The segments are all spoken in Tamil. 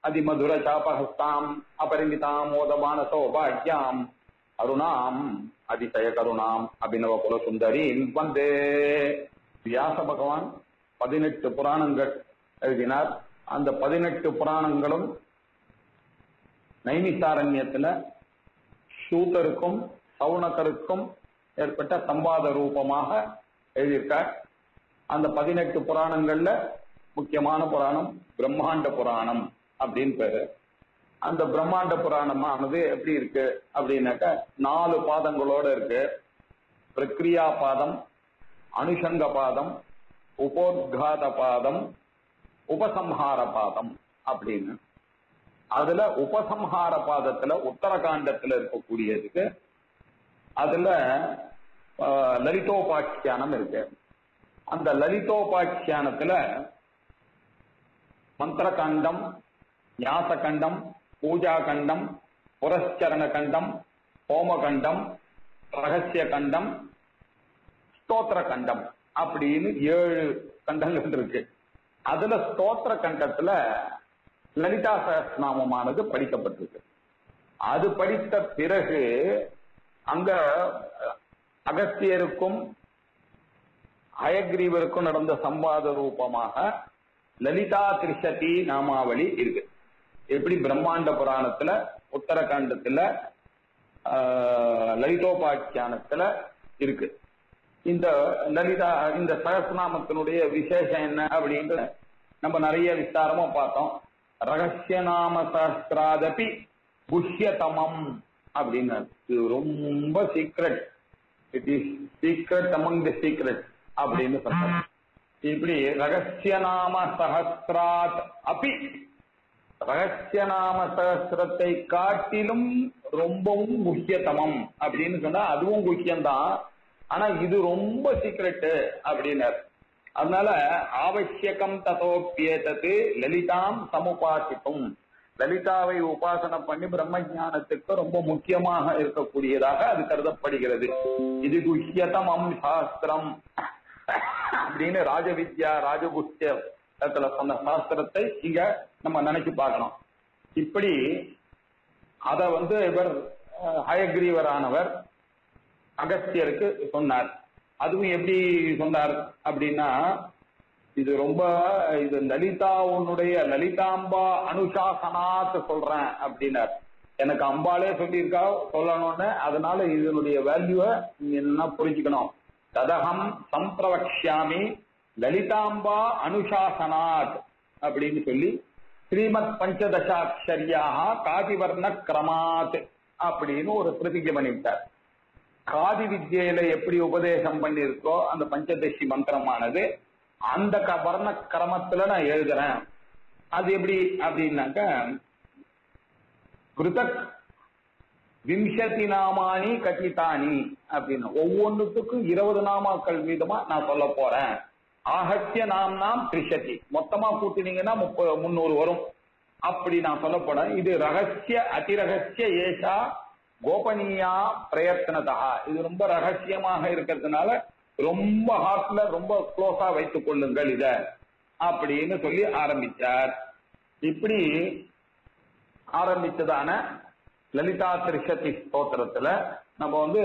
அதிமதுர சாபஹஸ்தாம் அபரிமிதாம் மோதமான சௌபாகியாம் அருணாம் அதிசய கருணாம் அபிநவ குல சுந்தரீம் வந்தே வியாச பகவான் பதினெட்டு புராணங்கள் எழுதினார் அந்த பதினெட்டு புராணங்களும் நைமிசாரண்யத்துல சூதருக்கும் சவுனகருக்கும் ஏற்பட்ட சம்பாத ரூபமாக எழுதியிருக்கார் அந்த பதினெட்டு புராணங்கள்ல முக்கியமான புராணம் பிரம்மாண்ட புராணம் அப்படின்னு பேரு அந்த பிரம்மாண்ட புராணமானது எப்படி இருக்கு அப்படின்னாக்க நாலு பாதங்களோட இருக்கு பிரக்ரியா பாதம் அனுஷங்க பாதம் உபோத்காத பாதம் உபசம்ஹார பாதம் அப்படின்னு அதுல உபசம்ஹார பாதத்துல உத்தரகாண்டத்துல இருக்கக்கூடியதுக்கு அதுல ஆஹ், லலிதோபாக்கியானம் இருக்கு அந்த லலிதோபாக்கியானத்துல மந்திரகாண்டம் ஞாசகண்டம் பூஜா கண்டம் புரஸ்சரண கண்டம் ஹோமகண்டம் ரகசிய கண்டம் ஸ்தோத்திர கண்டம் அப்படின்னு ஏழு கண்டங்கள் இருக்கு அதுல ஸ்தோத்திர கண்டத்துல லலிதா சகஸ்நாமமானது படிக்கப்பட்டிருக்கு அது படித்த பிறகு அங்க அகஸ்தியருக்கும் ஹயக்ரீவருக்கும் நடந்த சம்பாத ரூபமாக லலிதா திரிசதி நாமாவளி இருக்கு எப்படி பிரம்மாண்ட புராணத்துல உத்தரகாண்டத்துல ஆஹ், லலிதோபாக்கியானத்துல இருக்கு இந்த லலிதா இந்த சகஸ்நாமத்தினுடைய விசேஷம் என்ன அப்படின்னு நம்ம நிறைய விஸ்தாரமா பார்த்தோம் ரகசிய நாம சஹஸ்ராதபி குஹ்யதமம் அப்படின்னு இது ரொம்ப secret it is secret among the secret அப்படின்னு சொல்றாங்க இப்படி ரகசிய நாம சஹஸ்ராத் அபி ரகசிய நாம சகஸ்திரத்தை காட்டிலும் ரொம்பவும் முக்கியத்தமம் அப்படின்னு சொன்னா அதுவும் முக்கியம்தான் ஆனா இது ரொம்ப சீக்ரெட் அப்படின்னார் அதனால ஆவசியகம் ததோப்பியதது லலிதாம் சமுபாசித்தும் லலிதாவை உபாசனை பண்ணி பிரம்ம ஞானத்துக்கு ரொம்ப முக்கியமாக இருக்கக்கூடியதாக அது கருதப்படுகிறது இது குஹ்யதமம் சாஸ்திரம் அப்படின்னு ராஜவித்யா ராஜகுஷ்யத்துல சொன்ன சாஸ்திரத்தை இங்க நம்ம நினைச்சு பார்க்கணும் இப்படி அத வந்து இவர் அஹ், ஹயக்ரீவரானவர் அகஸ்தியருக்கு சொன்னார் அதுவும் எப்படி சொன்னார் அப்படின்னா இது ரொம்ப இது லலிதா உன்னுடைய லலிதாம்பா அனுசாசனாத்து சொல்றேன் அப்படின்னார் எனக்கு அம்பாலே சொல்லியிருக்கா சொல்லணும்னு அதனால இதனுடைய வேல்யூவை நீங்க என்ன புரிஞ்சுக்கணும் ததகம் சம்பிரவக்ஷாமி லலிதாம்பா அனுசாசனாத் அப்படின்னு சொல்லி ஸ்ரீமத் பஞ்சதசாட்சரியாக காதிவர்ண கிரமாத் அப்படின்னு ஒரு பிரதிஜை பண்ணிவிட்டார் காதி வித்யில எப்படி உபதேசம் பண்ணிருக்கோ அந்த பஞ்சதசி மந்திரமானது அந்த க- வர்ண கிரமத்துல நான் எழுதுறேன் அது எப்படி அப்படின்னாக்க கிருதக் விம்சதி நாமானி கட்டித்தானி அப்படின்னு ஒவ்வொன்றுத்துக்கும் இருபது நாமாக்கள் வீதமா நான் சொல்ல போறேன் ஆகத்திய நாம் நாம் திரிசதி மொத்தமா கூட்டினீங்கன்னா முப்பது முன்னூறு வரும் அப்படி நான் சொல்ல போறேன் இது ரகசிய அதிரகசிய ஏஷா கோபனீயா பிரயத்னதா இது ரொம்ப ரகசியமாக இருக்கிறதுனால ரொம்ப ஹார்ட்ல ரொம்ப க்ளோஸா வைத்துக் கொள்ளுங்கள் இத அப்படின்னு சொல்லி ஆரம்பிச்சார் இப்படி ஆரம்பிச்சதான லலிதா திரிசதி ஸ்தோத்திரத்துல நம்ம வந்து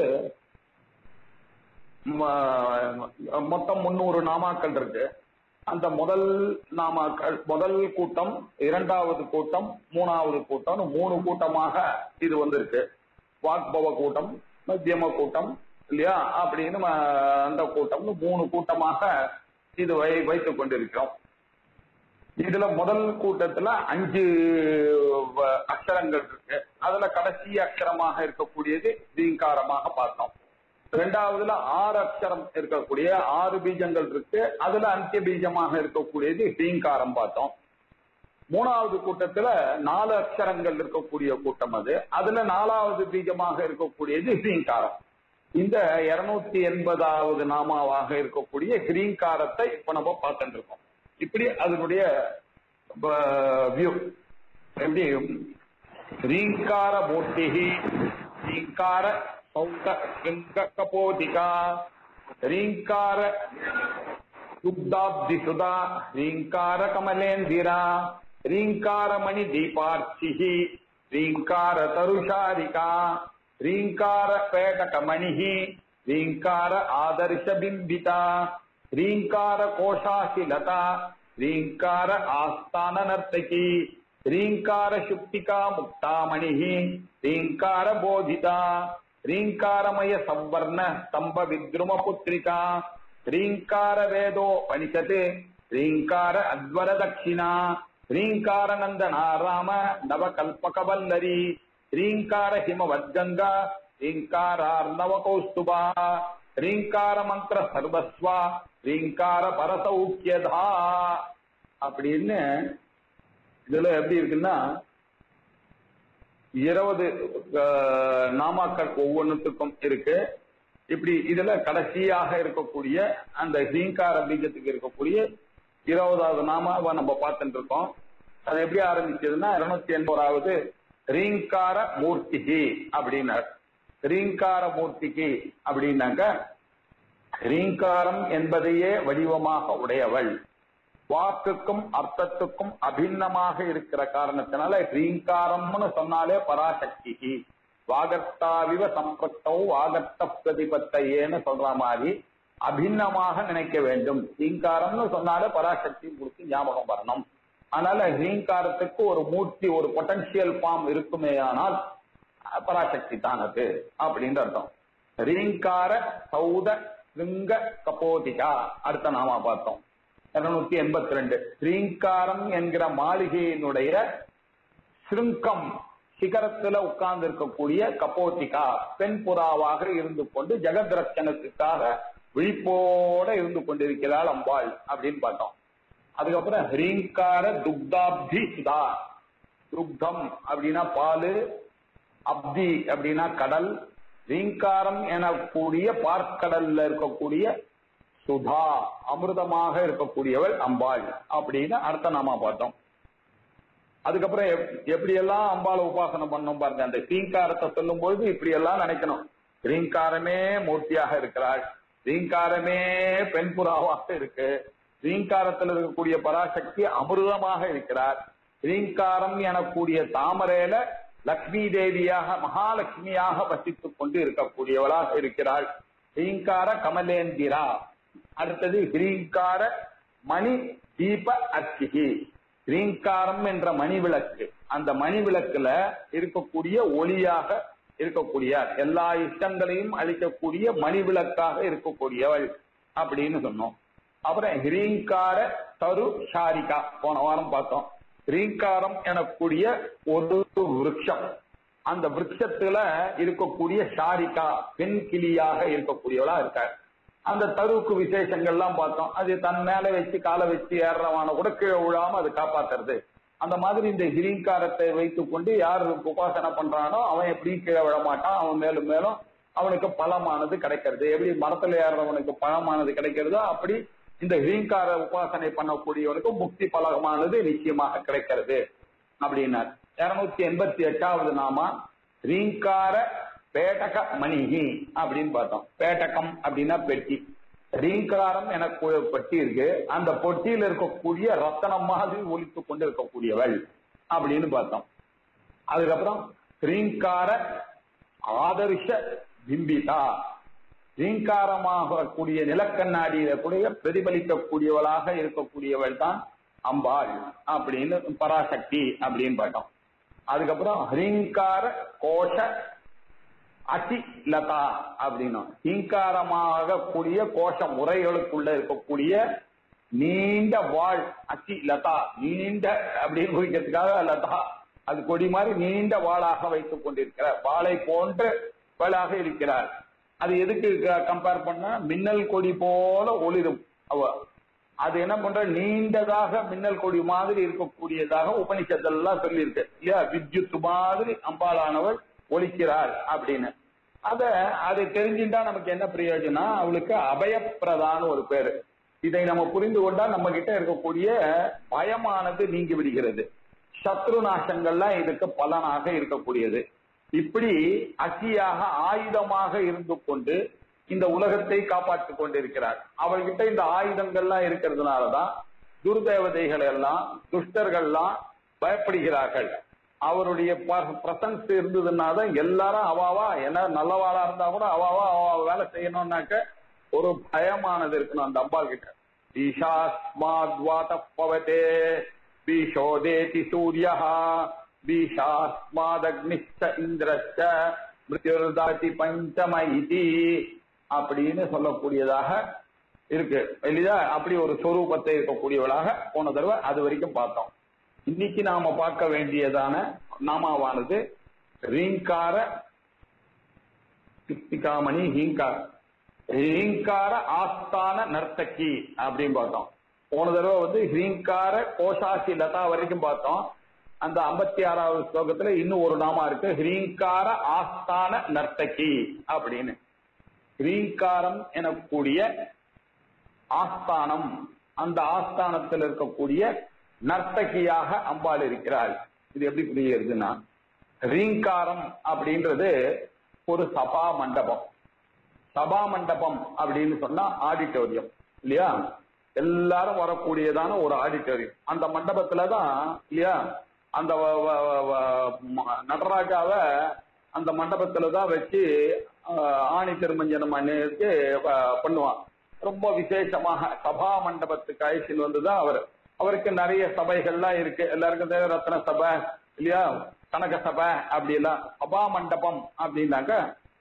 ம- மொத்தம் முன்னூறு நாமாக்கள் இருக்கு அந்த முதல் நாமாக்கள் முதல் கூட்டம் இரண்டாவது கூட்டம் மூணாவது கூட்டம் மூணு கூட்டமாக இது வந்திருக்கு வாக்பவ கூட்டம் மத்தியம கூட்டம் இல்லையா அப்படின்னு ம- அந்த கூட்டம் மூணு கூட்டமாக இது வை வைத்துக் கொண்டிருக்கிறோம் இதுல முதல் கூட்டத்துல அஞ்சு வ- அக்ஷரங்கள் இருக்கு அதுல கடைசி அக்ஷரமாக இருக்கக்கூடியது தீங்காரமாக பார்த்தோம் ரெண்டாவதுல ஆறு அக்ஷரம் இருக்கக்கூடிய ஆறு பீஜங்கள் இருக்கு அதுல அந்திய பீஜமாக இருக்கக்கூடியது தீங்காரம் பார்த்தோம் மூணாவது கூட்டத்துல நாலு அக்ஷரங்கள் இருக்கக்கூடிய கூட்டம் அது அதுல நாலாவது பீஜமாக இருக்கக்கூடியது ஹ்ரீங்காரம் இந்த இருநூத்தி எண்பதாவது நாமாவாக இருக்கக்கூடிய ஹ்ரீங்காரத்தை இப்ப நம்ம பார்த்துட்டு இருக்கோம் இப்படி அதனுடைய வியூ எப்படி ஹ்ரீங்கார மூர்த்தி ஹ்ரீங்கார சௌத சிங்க கபோதிகா ஹ்ரீங்கார சுப்தாப்தி சுதா ஹ்ரீங்கார கமலேந்திரா ரீங்காரமணி தீபார்ச்சிஹி ரீங்கார தருஷாரிகா ரீங்கார பேடகமணிஹி ரீங்கார ஆதர்ஷ பிம்பிதா ரீங்கார கோஷாசிலதா ரீங்கார ஆஸ்தான நர்த்தகி ரீங்கார சுக்திகா முக்தாமணிஹி ரீங்கார போதிதா ரீங்காரமய சவ்வர்ண ஸ்தம்ப வித்ரும புத்ரிகா ரீங்கார வேதோ பனிஷத் ரீங்கார அத்வர தட்சிணா ரீங்கார நந்தனா ராம நவகல்பகவல்லரி ரீங்கார ஹிமவத்கங்கா ரீங்காரார்ணவ கௌஸ்துபா ரீங்கார மந்திர சர்வஸ்வா ரீங்கார பரசௌக்கியதா அப்படின்னு இதுல எப்படி இருக்குன்னா இருபது அஹ், நாமாக்கள் ஒவ்வொன்றுத்துக்கும் இருக்கு இப்படி இதுல கடைசியாக இருக்கக்கூடிய அந்த ஹீங்கார பீஜத்துக்கு இருக்கக்கூடிய இருபதாவது நாமாவை நம்ம பார்த்துட்டு இருக்கோம் அது எப்படி ஆரம்பிச்சதுன்னா இருநூத்தி எண்பதாவது ரீங்கார மூர்த்திகி அப்படின்னார் ரீங்கார மூர்த்திகி அப்படின்னாக்க ரீங்காரம் என்பதையே வடிவமாக உடையவள் வாக்குக்கும் அர்த்தத்துக்கும் அபிண்ணமாக இருக்கிற காரணத்தினால ரீங்காரம்னு சொன்னாலே பராசக்தி வாகர்த்தாவிவ சம்பத்தௌ வாகர்த்த பிரதிபத்தையேன்னு சொல்ற மாதிரி அபிண்ணமாக நினைக்க வேண்டும் ரீங்காரம்னு சொன்னாலே பராசக்தி உங்களுக்கு ஞாபகம் வரணும் அதனால ரீங்காரத்துக்கு ஒரு மூர்த்தி ஒரு பொட்டன்சியல் ஃபார்ம் இருக்குமேயானால் பராசக்தி தான் அது அப்படின்னு அர்த்தம் ரீங்கார சௌத சிங்க கபோதிகா அடுத்த நாமா பார்த்தோம் இருநூத்தி எண்பத்தி ரெண்டு ரீங்காரம் என்கிற மாளிகையினுடைய சிருங்கம் சிகரத்துல உட்கார்ந்து இருக்கக்கூடிய கபோதிகா பெண் புறாவாக இருந்து கொண்டு ஜெகத் ரட்சணத்துக்காக விழிப்போட இருந்து கொண்டிருக்கிறாள் அம்பாள் அப்படின்னு பார்த்தோம் அதுக்கப்புறம் ஹ்ரீங்கார துக்தாப்தி சுதா துக்தம் அப்படின்னா பாலு அப்தி அப்படின்னா கடல் ரீங்காரம் எனக்கூடிய பார்க்கடல்ல இருக்கக்கூடிய சுதா அமிர்தமாக இருக்கக்கூடியவள் அம்பாள் அப்படின்னு அடுத்த நாமா பார்த்தோம் அதுக்கப்புறம் எப்- எப்படியெல்லாம் அம்பாளை உபாசனை பண்ணோம் பாருங்க அந்த ரீங்காரத்தை சொல்லும் பொழுது இப்படி எல்லாம் நினைக்கணும் ரீங்காரமே மூர்த்தியாக இருக்கிறாள் ரீங்காரமே பெண் புறாவாக இருக்கு ரீங்காரத்தில் இருக்கக்கூடிய பராசக்தி அமிர்தமாக இருக்கிறார் ரீங்காரம் எனக்கூடிய தாமரையில லக்ஷ்மி தேவியாக மகாலட்சுமியாக வசித்துக் கொண்டு இருக்கக்கூடியவளாக இருக்கிறாள் ரீங்கார கமலேந்திரா அடுத்தது ஹ்ரீங்கார மணி தீப அர்ச்சிகி ரீங்காரம் என்ற மணி விளக்கு அந்த மணி விளக்குல இருக்கக்கூடிய ஒளியாக இருக்கக்கூடிய எல்லா இஷ்டங்களையும் அளிக்கக்கூடிய மணி விளக்காக இருக்கக்கூடியவள் அப்படின்னு சொன்னோம் அப்புறம் ஹிரீங்கார தரு ஷாரிகா போன வாரம் பார்த்தோம் ரீங்காரம் எனக்கூடிய ஒரு விருட்சம் அந்த விருட்சத்துல இருக்கக்கூடிய ஷாரிகா பெண் கிளியாக இருக்கக்கூடியவளா இருக்கார் அந்த தருவுக்கு விசேஷங்கள்லாம் பார்த்தோம் அது தன் மேல வச்சு காலை வச்சு ஏறுறவான கூட கீழே விழாம அது காப்பாத்துறது அந்த மாதிரி இந்த ஹிரீங்காரத்தை வைத்துக் கொண்டு யார் உபாசனை பண்றானோ அவன் எப்படி கீழே விழ மாட்டான் அவன் மேலும் மேலும் அவனுக்கு பலமானது கிடைக்கிறது எப்படி மரத்துல ஏறுறவனுக்கு பழமானது கிடைக்கிறதோ அப்படி இந்த ஹிரீங்கார உபாசனை பண்ணக்கூடியவனுக்கு முக்தி பலகமானது நிச்சயமாக கிடைக்கிறது அப்படின்னார் இருநூத்தி எண்பத்தி எட்டாவது நாமா ரீங்கார பேட்டக மணிஹி அப்படின்னு பார்த்தோம் பேட்டகம் அப்படின்னா பெட்டி ரீங்காரம் எனக்கு ஒரு பெட்டி இருக்கு அந்த பொட்டியில இருக்கக்கூடிய ரத்தனம் மாதிரி ஒலித்துக் கொண்டு இருக்கக்கூடியவள் அப்படின்னு பார்த்தோம் அதுக்கப்புறம் ரீங்கார ஆதர்ஷ பிம்பிதா ரீங்காரமாக கூடிய நிலக்கண்ணாடியில கூட பிரதிபலிக்கக்கூடியவளாக இருக்கக்கூடியவள் தான் அம்பாள் அப்படின்னு பராசக்தி அப்படின்னு பார்த்தோம் அதுக்கப்புறம் ஹ்ரீங்கார கோஷ அசி லதா அப்படின்னும் ஹீங்காரமாக கூடிய கோஷ முறைகளுக்குள்ள இருக்கக்கூடிய நீண்ட வாழ் அசி லதா நீண்ட அப்படின்னு குறிக்கிறதுக்காக லதா அது கொடி மாதிரி நீண்ட வாளாக வைத்துக் கொண்டிருக்கிறார் வாளை போன்ற வாளாக இருக்கிறார் அது எதுக்கு கம்பேர் பண்ணா மின்னல் கொடி போல ஒளிரும் அவ அது என்ன பண்ற நீண்டதாக மின்னல் கொடி மாதிரி இருக்கக்கூடியதாக உபனிஷத்தெல்லாம் சொல்லியிருக்கு இல்லையா வித்யுத் மாதிரி அம்பாளானவள் ஒலிக்கிறாள் அப்படின்னு அத அதை தெரிஞ்சுட்டா நமக்கு என்ன பிரயோஜனம் அவளுக்கு அபயப்பிரதான்னு ஒரு பேரு இதை நம்ம புரிந்து கொண்டா நம்ம கிட்ட இருக்கக்கூடிய பயமானது நீங்கி விடுகிறது சத்ரு நாசங்கள்லாம் இதுக்கு பலனாக இருக்கக்கூடியது இப்படி அசியாக ஆயுதமாக இருந்து கொண்டு இந்த உலகத்தை காப்பாற்றிக் கொண்டிருக்கிறார் அவர்கிட்ட இந்த ஆயுதங்கள்லாம் இருக்கிறதுனாலதான் துர்தேவதைகள் எல்லாம் துஷ்டர்கள்லாம் பயப்படுகிறார்கள் அவருடைய பிரசன்ஸ் இருந்ததுன்னா தான் எல்லாரும் அவாவா என்ன நல்லவாளா இருந்தா கூட அவாவா அவா வேலை செய்யணும்னாக்க ஒரு பயமானது இருக்கணும் அந்த அம்பாள் கிட்ட ஈஷாஸ்மாத்வாத பவதே பீஷோதேதி சூரிய பீஷாஸ்மாதக்னிச்ச இந்திரச்ச மிருத்யுர்தாதி பஞ்சம இதி அப்படின்னு சொல்லக்கூடியதாக இருக்கு இல்லையா அப்படி ஒரு சொரூபத்தை இருக்கக்கூடியவளாக போன தடவை அது வரைக்கும் பார்த்தோம் இன்னைக்கு நாம பார்க்க வேண்டியதான நாமாவானது ரீங்கார கிருத்திகாமணி ஹீங்கார் ஹீங்கார ஆஸ்தான நர்த்தகி அப்படின்னு பார்த்தோம் போன தடவை வந்து ஹீங்கார கோஷாசி லதா வரைக்கும் பார்த்தோம் அந்த ஐம்பத்தி ஆறாவது ஸ்லோகத்துல இன்னும் ஒரு நாமா இருக்கு ஹ்ரீங்கார ஆஸ்தான நர்த்தகி அப்படின்னு ஹ்ரீங்காரம் எனக்கூடிய ஆஸ்தானம் அந்த ஆஸ்தானத்தில் இருக்கக்கூடிய நர்த்தகியாக அம்பாள் இருக்கிறாள் இது எப்படி புரியுதுன்னா ரீங்காரம் அப்படின்றது ஒரு சபா மண்டபம் சபா மண்டபம் அப்படின்னு சொன்னா ஆடிட்டோரியம் இல்லையா எல்லாரும் வரக்கூடியதான ஒரு ஆடிட்டோரியம் அந்த மண்டபத்துல தான் இல்லையா அந்த வ- வ- வ- ம- நடராஜாவை அந்த மண்டபத்துல தான் வச்சு ஆஹ், ஆணி திருமஞ்சனம் பண்ணிட்டு ப- பண்ணுவான் ரொம்ப விசேஷமாக சபா மண்டபத்துக்கு அழைச்சின்னு வந்துதான் அவர் அவருக்கு நிறைய சபைகள்லாம் இருக்கு எல்லாருக்கும் தெரியும் ரத்ன சபை இல்லையா கனக சபை அப்படி எல்லாம் சபா மண்டபம் அப்படின்னாக்க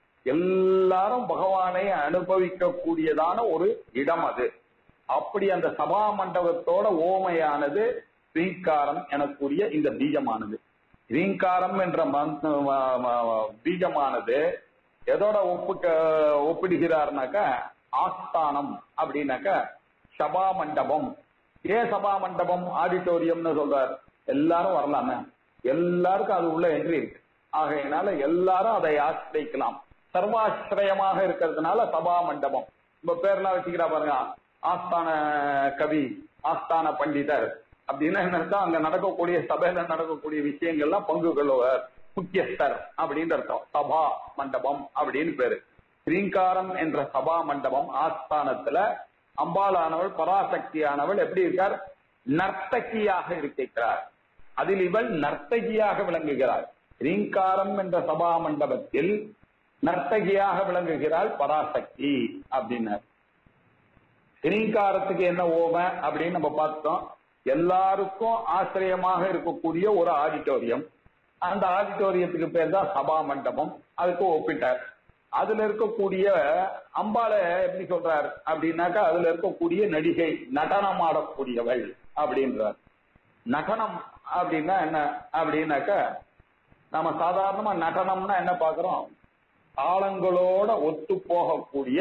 எல்லாரும் பகவானை அனுபவிக்க கூடியதான ஒரு இடம் அது அப்படி அந்த சபா மண்டபத்தோட ஓமையானது ரீங்காரம் எனக்கூடிய இந்த பீஜமானது ரீங்காரம் என்ற மந்த்- ம- ம- பீஜமானது எதோட ஒப்புக்க ஒப்பிடுகிறார்னாக்க ஆஸ்தானம் அப்படின்னாக்க சபா மண்டபம் ஏன் சபா மண்டபம் ஆடிட்டோரியம்னு சொல்றார் எல்லாரும் வரலாமே எல்லாருக்கும் அது உள்ள என்ட்ரி இருக்கு ஆகையினால எல்லாரும் அதை ஆசிரிக்கலாம் சர்வாசிரயமாக இருக்கிறதுனால சபா மண்டபம் உங்க பேர்லாம் வச்சுக்கிறா பாருங்க ஆஸ்தான கவி ஆஸ்தான பண்டிதர் அப்படின்னா என்ன அர்த்தம் அங்க நடக்கக்கூடிய சபையில நடக்கக்கூடிய விஷயங்கள்லாம் பங்கு கொள்ளுவர் முக்கியஸ்தர் அப்படின்னு அர்த்தம் சபா மண்டபம் அப்படின்னு பேரு ஸ்ரீங்காரம் என்ற சபா மண்டபம் ஆஸ்தானத்துல அம்பாளானவள் பராசக்தியானவள் எப்படி இருக்கார் நர்த்தகியாக இருக்கிறார் அதில் இவள் நர்த்தகியாக விளங்குகிறாள் ரீங்காரம் என்ற சபா மண்டபத்தில் நர்த்தகியாக விளங்குகிறாள் பராசக்தி அப்படின்னார் ரீங்காரத்துக்கு என்ன ஓமை அப்படின்னு நம்ம பார்த்தோம் எல்லாருக்கும் ஆசிரியமாக இருக்கக்கூடிய ஒரு ஆடிட்டோரியம் அந்த ஆடிட்டோரியத்துக்கு பேர் தான் சபா மண்டபம் அதுக்கு ஒப்பிட்டார் அதுல இருக்கக்கூடிய அம்பாளை எப்படி சொல்றார் அப்படின்னாக்கா அதுல இருக்கக்கூடிய நடிகை நடனம் ஆடக்கூடியவள் அப்படின்றார் நடனம் அப்படின்னா என்ன அப்படின்னாக்கா நம்ம சாதாரணமா நடனம்னா என்ன பாக்குறோம் தாளங்களோட ஒத்து போகக்கூடிய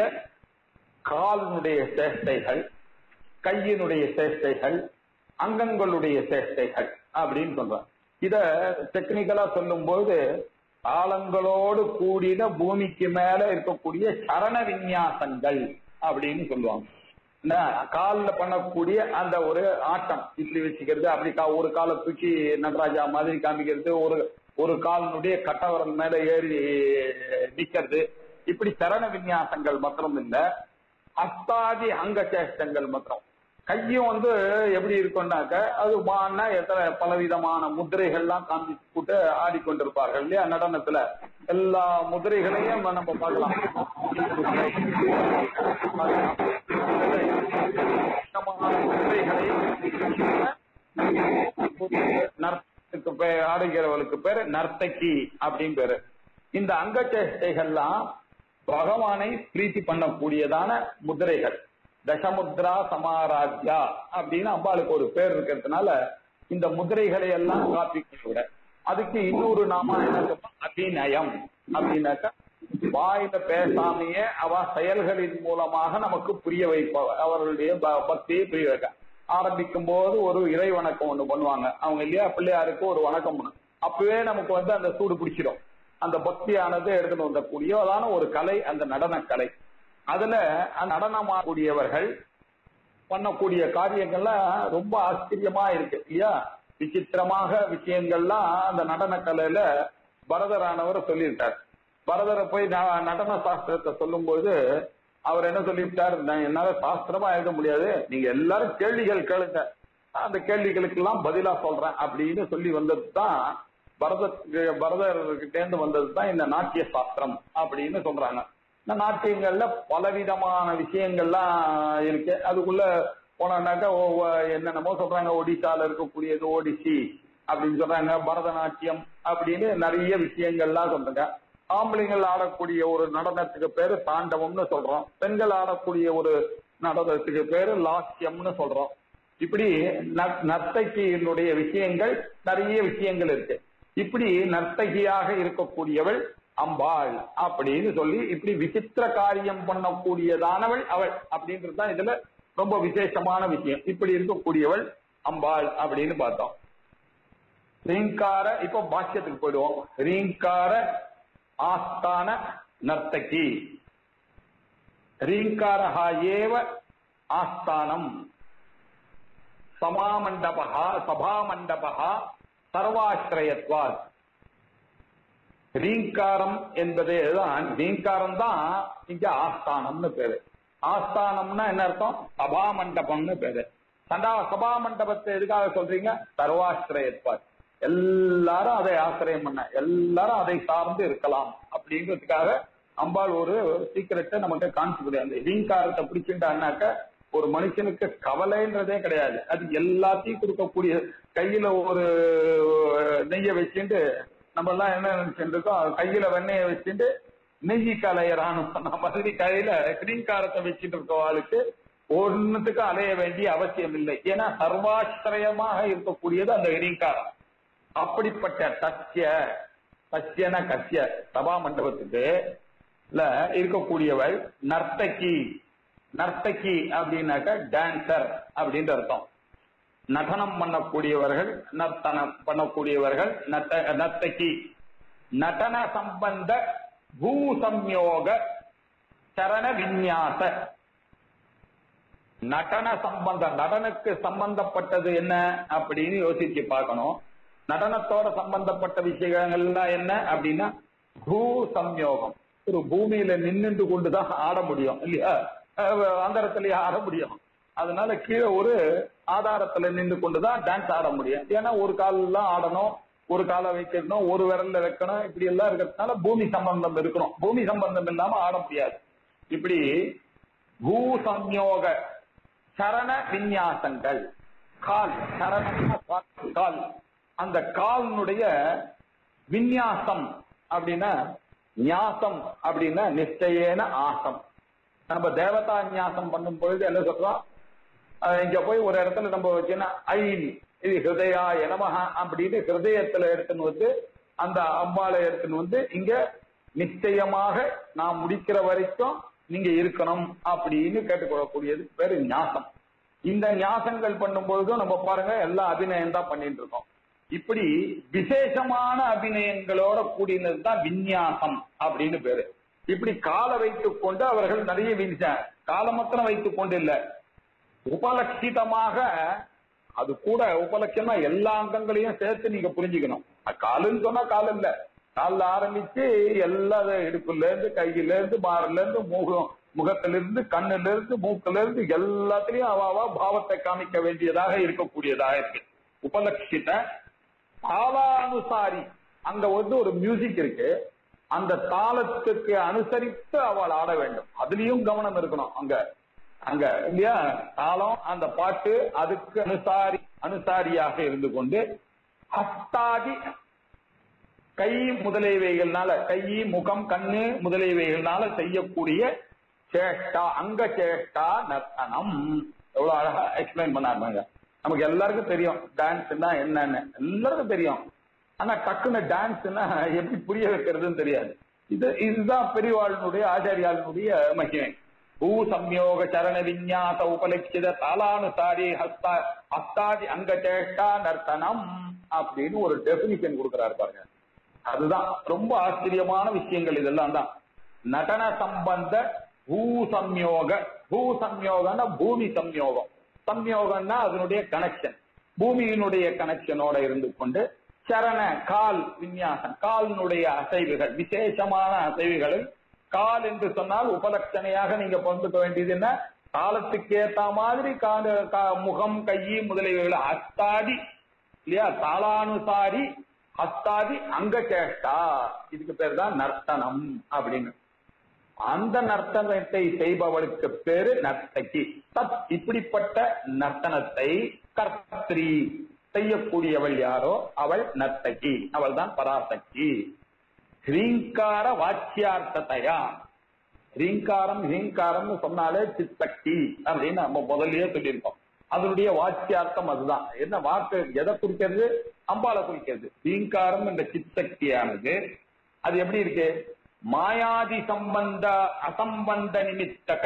காலினுடைய சேஷ்டைகள் கையினுடைய சேஷ்டைகள் அங்கங்களுடைய சேஷ்டைகள் அப்படின்னு சொல்றாங்க இத டெக்னிக்கலா சொல்லும்போது தாளங்களோடு கூடின பூமிக்கு மேல இருக்கக்கூடிய சரண விநியாசங்கள் அப்படின்னு சொல்லுவாங்க என்ன, கால்ல பண்ணக்கூடிய அந்த ஒரு ஆட்டம் இப்படி வச்சுக்கிறது அப்படி கா- ஒரு காலை தூக்கி நடராஜா மாதிரி காமிக்கிறது ஒரு ஒரு காலினுடைய கட்டவரல் மேல ஏறி நிக்கிறது இப்படி சரண விநியாசங்கள் மாத்திரம் இல்ல அஸ்தாதி அங்க சேஷ்டங்கள் மாத்திரம் கையும் வந்து எப்படி இருக்கும்னாக்க அது மான்னா எத்தனை பலவிதமான முதிரைகள்லாம் காமிச்சு போட்டு ஆடிக்கொண்டிருப்பார்கள் இல்லையா நடனத்துல எல்லா முதிரைகளையும் நம்ம பார்க்கலாம் நர்த்தத்துக்கு பேர் ஆடுகிறவளுக்கு பேரு நர்த்தகி அப்படின்னு பேரு இந்த அங்கச்சேஷ்டைகள்லாம் பகவானை பிரீத்தி பண்ணக்கூடியதான முதிரைகள் தசமுத்ரா சமாராத்யா அப்படின்னு அம்பாளுக்கு ஒரு பேர் இருக்கிறதுனால இந்த முதிரைகளை எல்லாம் காப்பிக்க விட அதுக்கு இன்னொரு நாம என்ன சொல்றோம்? அபிநயம் அப்படின்னாக்கா வாயில பேசாமையே அவ செயல்களின் மூலமாக நமக்கு புரிய வைப்பவர் அவர்களுடைய ப- பக்தியை புரிய வைக்க ஆரம்பிக்கும் போது ஒரு இறை வணக்கம் ஒண்ணு பண்ணுவாங்க அவங்க இல்லையா பிள்ளையாருக்கு ஒரு வணக்கம் பண்ணு அப்பவே நமக்கு வந்து அந்த சூடு பிடிச்சிடும் அந்த பக்தியானது எடுத்துட்டு வந்தக்கூடியதான ஒரு கலை அந்த நடன கலை அதுல நடனமாக்கூடியவர்கள் பண்ணக்கூடிய காரியங்கள்லாம் ரொம்ப ஆச்சரியமா இருக்கு இல்லையா விசித்திரமாக விஷயங்கள்லாம் அந்த நடன கலையில பரதரானவர் சொல்லியிருக்கார் பரதரை போய் ந- நடன சாஸ்திரத்தை சொல்லும்போது அவர் என்ன சொல்லிவிட்டார் "நான் என்னால சாஸ்திரமா எழுத முடியாது நீங்க எல்லாரும் கேள்விகள் கேளுங்க அந்த கேள்விகளுக்கெல்லாம் பதிலா சொல்றேன் அப்படின்னு சொல்லி வந்தது தான் பரத பரதர்கிட்டேந்து வந்தது தான் இந்த நாட்டிய சாஸ்திரம் அப்படின்னு சொல்றாங்க இந்த நாட்டியங்கள்ல பலவிதமான விஷயங்கள்லாம் இருக்கு அதுக்குள்ள போனாக்கா என்னென்னமோ சொல்றாங்க ஒடிசால இருக்கக்கூடியது ஒடிசி அப்படின்னு சொல்றாங்க பரதநாட்டியம் அப்படின்னு நிறைய விஷயங்கள்லாம் சொல்றாங்க ஆம்பளைங்கள் ஆடக்கூடிய ஒரு நடனத்துக்கு பேரு தாண்டவம்னு சொல்றோம் பெண்கள் ஆடக்கூடிய ஒரு நடனத்துக்கு பேரு லாஸ்யம்னு சொல்றோம் இப்படி நர்த்தகியினுடைய விஷயங்கள் நிறைய விஷயங்கள் இருக்கு இப்படி நர்த்தகியாக இருக்கக்கூடியவள் அம்பாள் அப்படின்னு சொல்லி இப்படி விசித்திர காரியம் பண்ணக்கூடியதானவள் அவள் அப்படின்றது தான் இதுல ரொம்ப விசேஷமான விஷயம் இப்படி இருக்கக்கூடியவள் அம்பாள் அப்படின்னு பார்த்தோம் ரீங்கார இப்போ பாக்கியத்துக்கு போயிடுவோம் ரீங்கார ஆஸ்தான நர்த்தகி ரீங்காரஹா ஏவ ஆஸ்தானம் சமாமண்டபா சபாமண்டபா சர்வாசிரயத்வாத் ரீங்காரம் என்பதே தான் ரீங்காரம் தான் இங்க ஆஸ்தானம்னு பேரு ஆஸ்தானம்னா என்ன அர்த்தம் சபா மண்டபம்னு பேரு சண்டா சபா மண்டபத்தை எதுக்காக சொல்றீங்க சர்வாசிரயத்வாத் எல்லாரும் அதை ஆசிரியம் பண்ண எல்லாரும் அதை சார்ந்து இருக்கலாம் அப்படிங்கிறதுக்காக அம்பாள் ஒரு சீக்கிரத்தை நமக்கு காமிச்சு அந்த ரீங்காரத்தை பிடிச்சிட்டான்னாக்க ஒரு மனுஷனுக்கு கவலைன்றதே கிடையாது அது எல்லாத்தையும் கொடுக்கக்கூடிய கையில ஒரு நெய்ய வச்சுட்டு நம்ம எல்லாம் என்ன நினைச்சுட்டு இருக்கோம் கையில வெண்ணெய வச்சுட்டு நெய்யி கலையறான்னு சொன்ன மாதிரி கையில கிரீங்காரத்தை வச்சுட்டு இருக்கவாளுக்கு ஒன்னுத்துக்கு அலைய வேண்டிய அவசியம் இல்லை ஏன்னா சர்வாசிரயமாக இருக்கக்கூடியது அந்த கிரீங்காரம் அப்படிப்பட்ட சத்திய சத்தியன கசிய சபா மண்டபத்துக்கு இருக்கக்கூடியவள் நர்த்தகி நர்த்தகி அப்படின்னாக்க டான்சர் அப்படின்ற அர்த்தம் நடனம் பண்ணக்கூடியவர்கள் நர்த்தனம் பண்ணக்கூடியவர்கள் நர்த்தகி நடன சம்பந்த பூ சம்யோக சரண விநியாச நடன சம்பந்தம் நடனுக்கு சம்பந்தப்பட்டது என்ன அப்படின்னு யோசிச்சு பார்க்கணும் நடனத்தோட சம்பந்தப்பட்ட விஷயங்கள்லாம் என்ன அப்படின்னா பூ சம்யோகம் ஒரு பூமியில நின்றுட்டு கொண்டுதான் ஆட முடியும் இல்லையா அந்தரத்திலேயே ஆட முடியும் அதனால கீழே ஒரு ஆதாரத்துல நின்று கொண்டுதான் டான்ஸ் ஆட முடியும் ஏன்னா ஒரு காலெல்லாம் ஆடணும் ஒரு காலை வைக்கணும் ஒரு விரல்ல வைக்கணும் இப்படி எல்லாம் இருக்கிறதுனால பூமி சம்பந்தம் இருக்கணும் பூமி சம்பந்தம் இல்லாம ஆட முடியாது இப்படி பூ சம்யோக சரண விநியாசங்கள் கால் சரண கால் அந்த காலினுடைய விநியாசம் அப்படின்னா நியாசம் அப்படின்னா நிச்சயேன ஆசம் நம்ம தேவதா நியாசம் பண்ணும் பொழுது என்ன சொல்றோம் இங்க போய் ஒரு இடத்துல நம்ம வச்சுன்னா ஐன் இது ஹிருதயா எனமஹா அப்படின்னு ஹிருதயத்துல எடுத்துன்னு வந்து அந்த அம்பாளை எடுத்துன்னு வந்து இங்க நிச்சயமாக நான் முடிக்கிற வரைக்கும் நீங்க இருக்கணும் அப்படின்னு கேட்டுக்கொள்ளக்கூடியது பேரு ஞாசம் இந்த ஞாசங்கள் பண்ணும்பொழுதும் நம்ம பாருங்க எல்லா அபிநயம் தான் பண்ணிட்டு இருக்கோம் இப்படி விசேஷமான அபிநயங்களோட கூடினது தான் விநியாசம் அப்படின்னு பேரு இப்படி காலை வைத்துக் கொண்டு அவர்கள் நிறைய வீழ்ச்சாங்க காலை மாத்திரம் வைத்துக் கொண்டு இல்ல உபலட்சிதமாக அது கூட உபலட்சமா எல்லா அங்கங்களையும் சேர்த்து நீங்க புரிஞ்சுக்கணும் காலுன்னு சொன்னா கால் இல்ல காலில் ஆரம்பிச்சு எல்லா இடுப்புல இருந்து கையில இருந்து மாறுல இருந்து முகம் முகத்துல இருந்து கண்ணுல இருந்து மூக்குல இருந்து எல்லாத்திலையும் அவாவா பாவத்தை காமிக்க வேண்டியதாக இருக்கக்கூடியதாக இருக்கு உபலட்சித தாளானுசாரி அங்க வந்து ஒரு மியூசிக் இருக்கு அந்த தாளத்துக்கு அனுசரித்து அவள் ஆட வேண்டும் அதுலயும் கவனம் இருக்கணும் அங்க அங்க இல்லையா தாளம் அந்த பாட்டு அதுக்கு அனுசாரி அனுசாரியாக இருந்து கொண்டு ஹஸ்தாதி கை முதலியவைகள்னால கை முகம் கண்ணு முதலியவைகள்னால செய்யக்கூடிய சேஷ்டா அங்க சேஷ்டா நர்த்தனம் எவ்வளவு அழகா எக்ஸ்பிளைன் பண்ணாருங்க நமக்கு எல்லாருக்கும் தெரியும் டான்ஸ்னா என்னன்னு எல்லாருக்கும் தெரியும் ஆனா டக்குன்னு டான்ஸ்னா எப்படி புரிய வைக்கிறதுன்னு தெரியாது இது இதுதான் பெரியவாளினுடைய ஆச்சாரியாளினுடைய மகிமை பூ சம்யோக சரண விநியாச உபலட்சித தாளானுசாரி ஹஸ்தா ஹஸ்தாதி அங்க சேஷ்டா நர்த்தனம் அப்படின்னு ஒரு டெபினிஷன் கொடுக்கிறாரு பாருங்க அதுதான் ரொம்ப ஆச்சரியமான விஷயங்கள் இதெல்லாம் தான் நடன சம்பந்த பூ சம்யோக பூ சம்யோகம்னா பூமி சம்யோகம் சம்யோகம்னா அதனுடைய கனெக்ஷன் பூமியினுடைய கனெக்ஷனோட இருந்து கொண்டு சரண கால் விநியாசம் காலினுடைய அசைவுகள் விசேஷமான அசைவுகளில் கால் என்று சொன்னால் உபலட்சணையாக நீங்க பொறுத்துக்க வேண்டியது என்ன காலத்துக்கு ஏத்த மாதிரி கா- கா- முகம் கை முதலியவைகளை ஹஸ்தாதி இல்லையா தாளானுசாரி ஹஸ்தாதி அங்க சேஷ்டா இதுக்கு பேர் தான் நர்த்தனம் அப்படின்னு அந்த நர்த்தனத்தை செய்பவளுக்கு பேரு நர்த்தகி தத் இப்படிப்பட்ட நர்த்தனத்தை கர்த்தரி செய்யக்கூடியவள் யாரோ அவள் நர்த்தகி அவள் தான் பராசக்தி ஹ்ரீங்கார வாச்சியார்த்தத்தையா ஹ்ரீங்காரம் ஹீங்காரம்னு சொன்னாலே சித்தக்தி அப்படின்னு நம்ம முதல்லயே சொல்லியிருக்கோம் அதனுடைய வாச்சியார்த்தம் அதுதான் என்ன வாக்கு எதை குறிக்கிறது அம்பால குறிக்கிறது ஹீங்காரம் என்ற சித்தக்தியானது அது எப்படி இருக்கு மாயாதி சம்பந்த அசம்பந்த நிமித்தக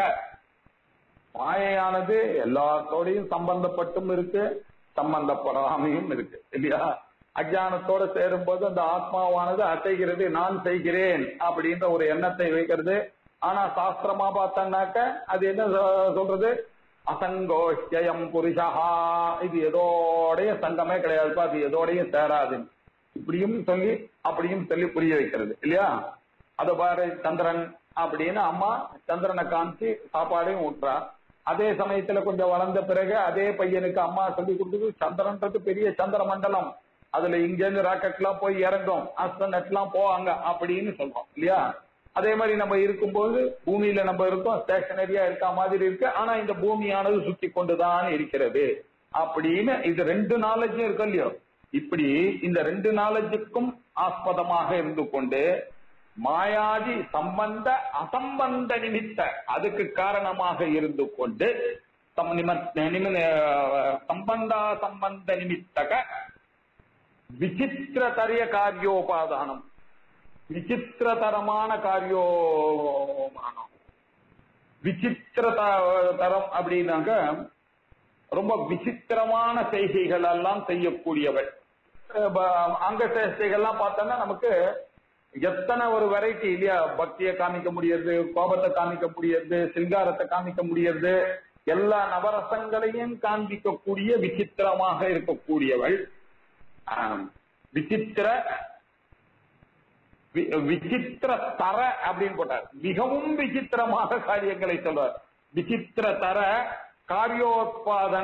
மாயையானது எல்லாத்தோடையும் சம்பந்தப்பட்டும் இருக்கு சம்பந்தப்படாமையும் இருக்கு இல்லையா அஜானத்தோட சேரும்போது அந்த ஆத்மாவானது அசைகிறது நான் செய்கிறேன் அப்படின்ற ஒரு எண்ணத்தை வைக்கிறது ஆனா சாஸ்திரமா பார்த்தோம்னாக்க அது என்ன சொ- சொல்றது அசங்கோஷ்யம் புருஷா இது எதோடைய சங்கமே கிடையாதுப்பா அது எதோடையும் சேராது இப்படியும் சொல்லி அப்படியும் சொல்லி புரிய வைக்கிறது இல்லையா அத பாரு சந்திரன் அப்படின்னு அம்மா சந்திரனை காமிச்சு சாப்பாடையும் ஊட்டுறா அதே சமயத்துல கொஞ்சம் வளர்ந்த பிறகு அதே பையனுக்கு அம்மா சொல்லி கொடுத்தது சந்திரன்றது பெரிய சந்திர மண்டலம் அதுல இங்க இருந்து ராக்கெட் எல்லாம் போய் இறங்கும் அஸ்ட்ரோனட் எல்லாம் போவாங்க அப்படின்னு சொல்றோம் இல்லையா அதே மாதிரி நம்ம இருக்கும்போது பூமியில நம்ம இருக்கோம் ஸ்டேஷனரியா இருக்க மாதிரி இருக்கு ஆனா இந்த பூமியானது சுத்தி கொண்டுதான் இருக்கிறது அப்படின்னு இது ரெண்டு நாலேஜும் இருக்கு இல்லையோ இப்படி இந்த ரெண்டு நாலேஜுக்கும் ஆஸ்பதமாக இருந்து கொண்டு மாயாதி சம்பந்த அசம்பந்த நிமித்த அதுக்கு காரணமாக இருந்து கொண்டு சம் நிம- நிமி- சம்பந்தா சம்பந்த நிமித்தக விசித்திரதரிய காரியோபாதானம் விசித்திரதரமான காரியோபானம் விசித்திர த- தரம் அப்படின்னாக்க ரொம்ப விசித்திரமான செய்கைகள் எல்லாம் செய்யக்கூடியவள் அஹ் ப- அங்க சேஷ்டைகள்லாம் பார்த்தோம்னா நமக்கு எத்தனை ஒரு வெரைட்டி இல்லையா பக்தியை காமிக்க முடியாது கோபத்தை காமிக்க முடியாது சிங்காரத்தை காமிக்க முடியாது எல்லா நவரசங்களையும் காண்பிக்கக்கூடிய விசித்திரமாக இருக்கக்கூடியவள் ஆம். விசித்திர வி- விசித்திர தர அப்படின்னு போட்டார் மிகவும் விசித்திரமாக காரியங்களை சொல்றார் விசித்திர தர காரியோத்பாதன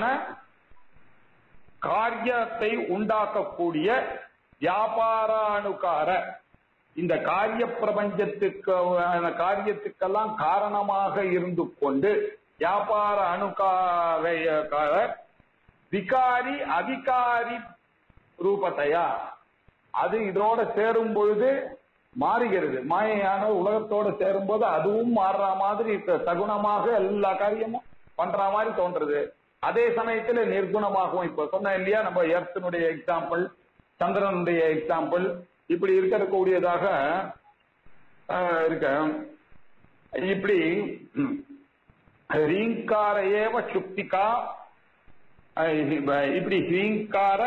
காரியத்தை உண்டாக்கக்கூடிய வியாபாரானுகார இந்த காரிய பிரபஞ்சத்துக்கு அஹ், காரியத்துக்கெல்லாம் காரணமாக இருந்து கொண்டு வியாபார அணுகார விகாரி அதிகாரி ரூபத்தையா அது இதோட சேரும் பொழுது மாறுகிறது மாயையான உலகத்தோட சேரும்போது அதுவும் மாறுற மாதிரி இருக்க- சகுனமாக எல்லா காரியமும் பண்ற மாதிரி தோன்றுறது அதே சமயத்துல நிர்குணமாகவும் இப்ப சொன்னேன் இல்லையா நம்ம எர்த்தனுடைய எக்ஸாம்பிள் சந்திரனுடைய எக்ஸாம்பிள் இப்படி இருக்கக்கூடியதாக ஆஹ், இருக்க இப்படி ம், ரீங்கார ஏவ சுக்திகா அஹ், இப்படி ஹீங்கார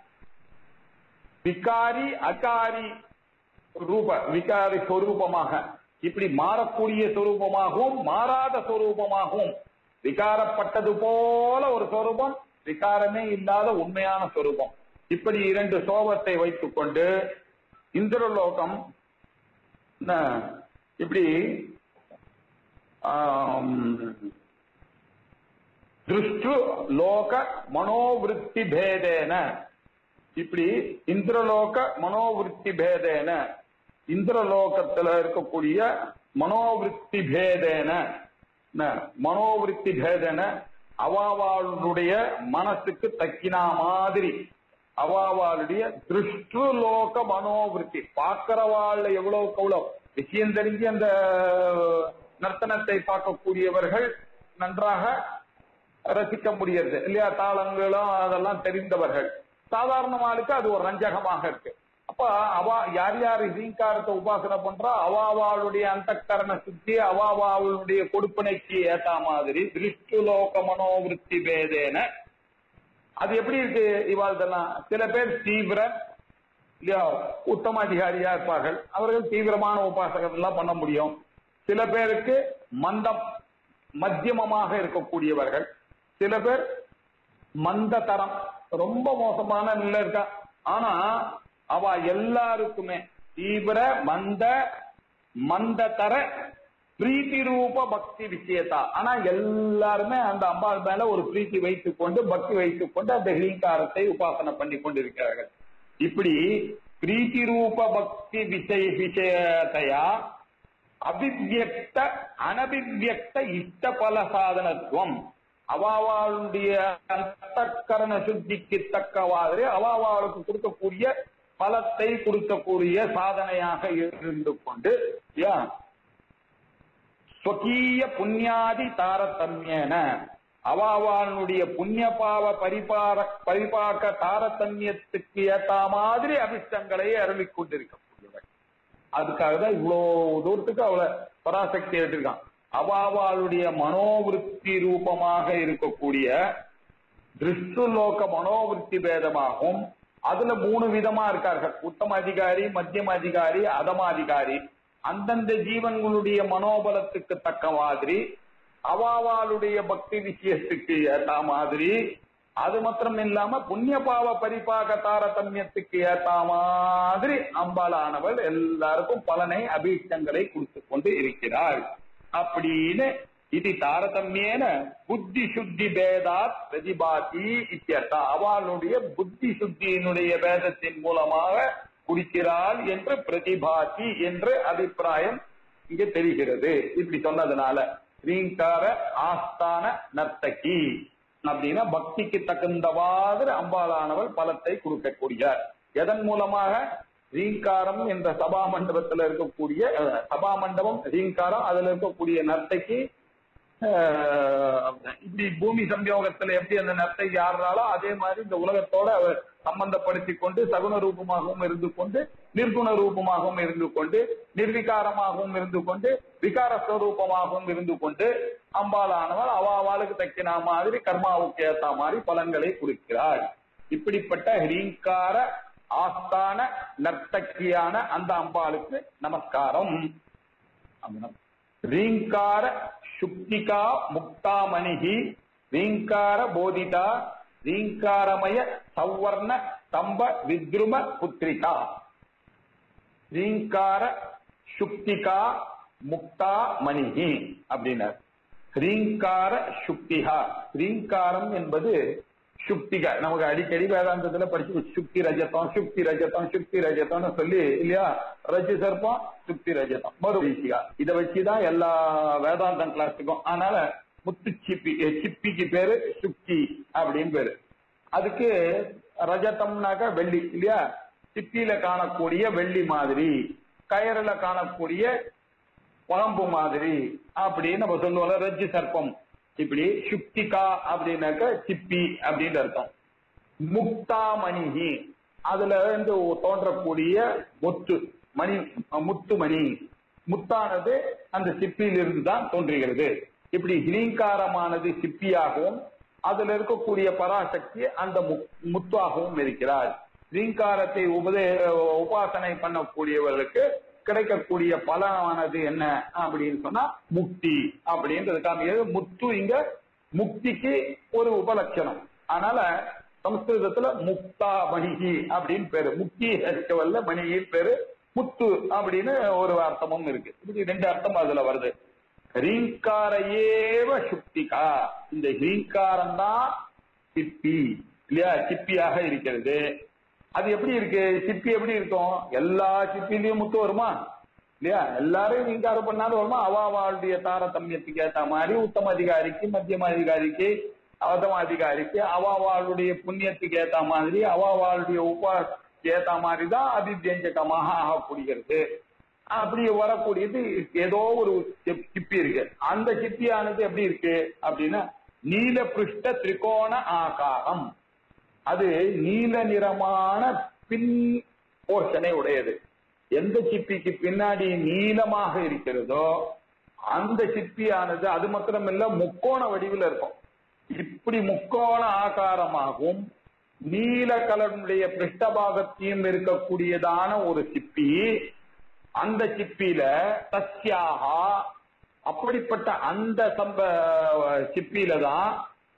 விகாரி அகாரி ரூப விகாரி சொரூபமாக இப்படி மாறக்கூடிய சொரூபமாகவும் மாறாத சொரூபமாகவும் விகாரப்பட்டது போல ஒரு சொரூபம் விகாரமே இல்லாத உண்மையான சொரூபம் இப்படி இரண்டு சோபத்தை வைத்துக் கொண்டு இந்திரலோகம் என்ன, இப்படி ஆம், திருஷ்டு லோக மனோவிருத்தி பேதேன இப்படி இந்திரலோக மனோவிருத்தி பேதேன இந்திரலோகத்துல இருக்கக்கூடிய மனோவிருத்தி பேதேன என்ன, மனோவிருத்தி பேதேன அவாவாளுடைய மனசுக்கு தக்கினா மாதிரி அவாவாளுடைய திருஷ்டுலோக மனோவிருத்தி பார்க்கிறவாள் எவ்வளவுக்கு எவ்வளவு விஷயம் தெரிஞ்சு அந்த நர்த்தனத்தை பார்க்கக்கூடியவர்கள் நன்றாக ரசிக்க முடியறது இல்லையா தாளங்களும் அதெல்லாம் தெரிந்தவர்கள் சாதாரண ஆளுக்கு அது ஒரு ரஞ்சகமாக இருக்கு அப்ப அவ யார் யார் ரீங்காரத்தை உபாசனை பண்றா அவாவாளுடைய அந்தக்கரண சுத்தி அவாவாளுடைய கொடுப்பனைக்கு ஏத்த மாதிரி திருஷ்டுலோக மனோவிருத்தி பேதேன அது எப்படி இருக்கு இவாழ்தெல்லாம் சில பேர் தீவிர இல்லையா உத்தம அதிகாரியா இருப்பார்கள் அவர்கள் தீவிரமான உபாசகம் எல்லாம் பண்ண முடியும் சில பேருக்கு மந்தம் மத்தியமமாக இருக்கக்கூடியவர்கள் சில பேர் மந்த தரம் ரொம்ப மோசமான நிலை இருக்கா ஆனா அவ எல்லாருக்குமே தீவிர மந்த மந்த தர பிரீத்தி ரூப பக்தி விஷயத்தா ஆனா எல்லாருமே அந்த அம்பாள் மேல ஒரு பிரீத்தி வைத்துக் கொண்டு பக்தி வைத்துக் கொண்டு அந்த ஹீங்காரத்தை உபாசனை பண்ணி கொண்டிருக்கிறார்கள் இப்படி பிரீத்தி ரூப பக்தி விஷய விஷயத்தையா அபிவியக்த அனபிவியக்த இஷ்ட பல சாதனத்துவம் அவாவாளுடைய அந்தக்கரண சுத்திக்கு தக்கவாறு அவாவாளுக்கு கொடுக்கக்கூடிய பலத்தை கொடுக்கக்கூடிய சாதனையாக இருந்து கொண்டு யா, ஸ்வகீய புண்ணியாதி தாரதமியன அவாவாளுடைய புண்ணிய பாவ பரிபார பரிபாக்க தாரதமியத்துக்கு ஏத்த மாதிரி அபிஷ்டங்களை அருளிக் கொண்டிருக்கக்கூடியவர் அதுக்காக தான் இவ்வளவு தூரத்துக்கு அவளை பராசக்தி எடுத்திருக்கான் அவாவாளுடைய மனோவிருத்தி ரூபமாக இருக்கக்கூடிய திருஷ்டுலோக மனோவிருத்தி பேதமாகவும் அதுல மூணு விதமா இருக்கார்கள் உத்தம அதிகாரி மத்தியம அதிகாரி அதம அதிகாரி அந்தந்த ஜீவன்களுடைய மனோபலத்துக்கு தக்க மாதிரி அவாவாளுடைய பக்தி விஷயத்துக்கு ஏத்த மாதிரி அது மாத்திரம் இல்லாம புண்ணிய பாவ பரிபாக தாரதமியத்துக்கு ஏத்த மாதிரி அம்பாளானவள் எல்லாருக்கும் பலனை அபீஷ்டங்களை கொடுத்து கொண்டு இருக்கிறாள் அப்படின்னு இது தாரதமியேன புத்தி சுத்தி பேதாத் பிரதிபாதி இத்தியர்த்தா அவளுடைய புத்தி சுத்தியினுடைய பேதத்தின் மூலமாக குடிக்கிறாள் என்று பிரதிபாதி என்று அபிப்பிராயம் இங்க தெரிகிறது இப்படி சொன்னதுனால ஸ்ரீங்கார ஆஸ்தான நர்த்தகி அப்படின்னா பக்திக்கு தகுந்தவாறு அம்பாளானவள் பலத்தை கொடுக்கக்கூடியார் எதன் மூலமாக ரீங்காரம் என்ற சபா மண்டபத்துல இருக்கக்கூடிய அஹ், சபா மண்டபம் ரீங்காரம் அதுல இருக்கக்கூடிய நர்த்தகி அஹ், இப்படி பூமி சம்யோகத்துல எப்படி அந்த நர்த்தகி ஆடுறாளோ அதே மாதிரி இந்த உலகத்தோட அவ சம்பந்தப்படுத்தி கொண்டு சகுன ரூபமாகவும் இருந்து கொண்டு நிர்குண ரூபமாகவும் இருந்து கொண்டு நிர்விகாரமாகவும் இருந்து கொண்டு விகார ஸ்வரூபமாகவும் இருந்து கொண்டு அம்பாளானவள் அவ அவளுக்கு தக்கின மாதிரி கர்மாவுக்கு ஏத்த மாதிரி பலன்களை கொடுக்கிறாள் இப்படிப்பட்ட ஹ்ரீங்கார ஆஸ்தான நர்த்தக்கியான அந்த அம்பாளுக்கு நமஸ்காரம் அப்படின்னா, ரீங்கார சுக்திகா முக்தாமணிகி ரீங்கார போதிதா ரீங்காரமய சவ்வர்ண ஸ்தம்ப வித்ரும புத்ரிகா ரீங்கார சுக்திகா முக்தா மணிகி அப்படின்னார் ரீங்கார சுக்திகா ரீங்காரம் என்பது சுக்திகா நமக்கு அடிக்கடி வேதாந்தத்துல படிச்சு சுக்தி ரஜதம் சுக்தி ரஜதம் சுக்தி ரஜதம்னு சொல்லி இல்லையா ரஜு சர்ப்பம் சுக்தி ரஜதம் மறுபீசிகா இதை வச்சுதான் எல்லா வேதாந்தம் கிளாஸுக்கும் அதனால முத்து சிப்பி எ, சிப்பிக்கு பேரு சுக்தி அப்படின்னு பேரு அதுக்கு ரஜதம்னாக்க வெள்ளி இல்லையா சிப்பியில காணக்கூடிய வெள்ளி மாதிரி கயறுல காணக்கூடிய பாம்பு மாதிரி அப்படின்னு நம்ம சொல்லுவோம் ரஜ்ஜு சர்ப்பம் இப்படி சுக்திகா அப்படின்னாக்க சிப்பி அப்படின்னு அர்த்தம் முக்தாமணிகி அதுல இருந்து தோன்றக்கூடிய முத்து மணி முத்து மணி முத்தானது அந்த சிப்பியிலிருந்து தான் தோன்றுகிறது இப்படி ஹிரீங்காரமானது சிப்பியாகவும் அதுல இருக்கக்கூடிய பராசக்தி அந்த மு- முத்தாகவும் இருக்கிறார் ஹிரீங்காரத்தை உபதே உபாசனை பண்ணக்கூடியவர்களுக்கு கிடைக்கக்கூடிய பலனானது என்ன அப்படின்னு சொன்னா முக்தி அப்படின்றது காமிக்கிறது முத்து இங்க முக்திக்கு ஒரு உபலட்சணம் அதனால சமஸ்கிருதத்துல முக்தா மணிகி அப்படின்னு பேரு முக்தி இருக்கவல்ல மணியின் பேரு முத்து அப்படின்னு ஒரு அர்த்தமும் இருக்கு இப்படி ரெண்டு அர்த்தம் அதுல வருது ஹரீங்கார ஏவ சுக்திகா இந்த ஹீங்காரம் தான் சிப்பி இல்லையா சிப்பியாக இருக்கிறது அது எப்படி இருக்கு சிப்பி எப்படி இருக்கும் எல்லா சிப்பிலையும் முத்து வருமா இல்லையா எல்லாரும் ஹீங்காரம் பண்ணாலும் வருமா அவாவாளுடைய தாரதமியத்துக்கு ஏத்த மாதிரி உத்தம அதிகாரிக்கு மத்தியம அதிகாரிக்கு அவதம அதிகாரிக்கு அவாவாளுடைய புண்ணியத்துக்கு ஏத்த மாதிரி அவாவாளுடைய உபா ஏத்த மாதிரி தான் அபிவியஞ்சகமாக ஆகக்கூடியது அப்படி வரக்கூடியது ஏதோ ஒரு சிப்- சிப்பி இருக்கு அந்த சிப்பியானது எப்படி இருக்கு அப்படின்னா நீல பிருஷ்ட திரிகோண ஆகாரம் அது நீல நிறமான பின் போர்ஷனை உடையது எந்த சிப்பிக்கு பின்னாடி நீளமாக இருக்கிறதோ அந்த சிப்பியானது அது மாத்திரமில்ல முக்கோண வடிவில் இருக்கும் இப்படி முக்கோண ஆகாரமாகவும் நீல கலருடைய பிருஷ்டபாகத்தையும் இருக்கக்கூடியதான ஒரு சிப்பி அந்த சிப்பியில தஸ்யாகா அப்படிப்பட்ட அந்த சம்ப சிப்பியில தான்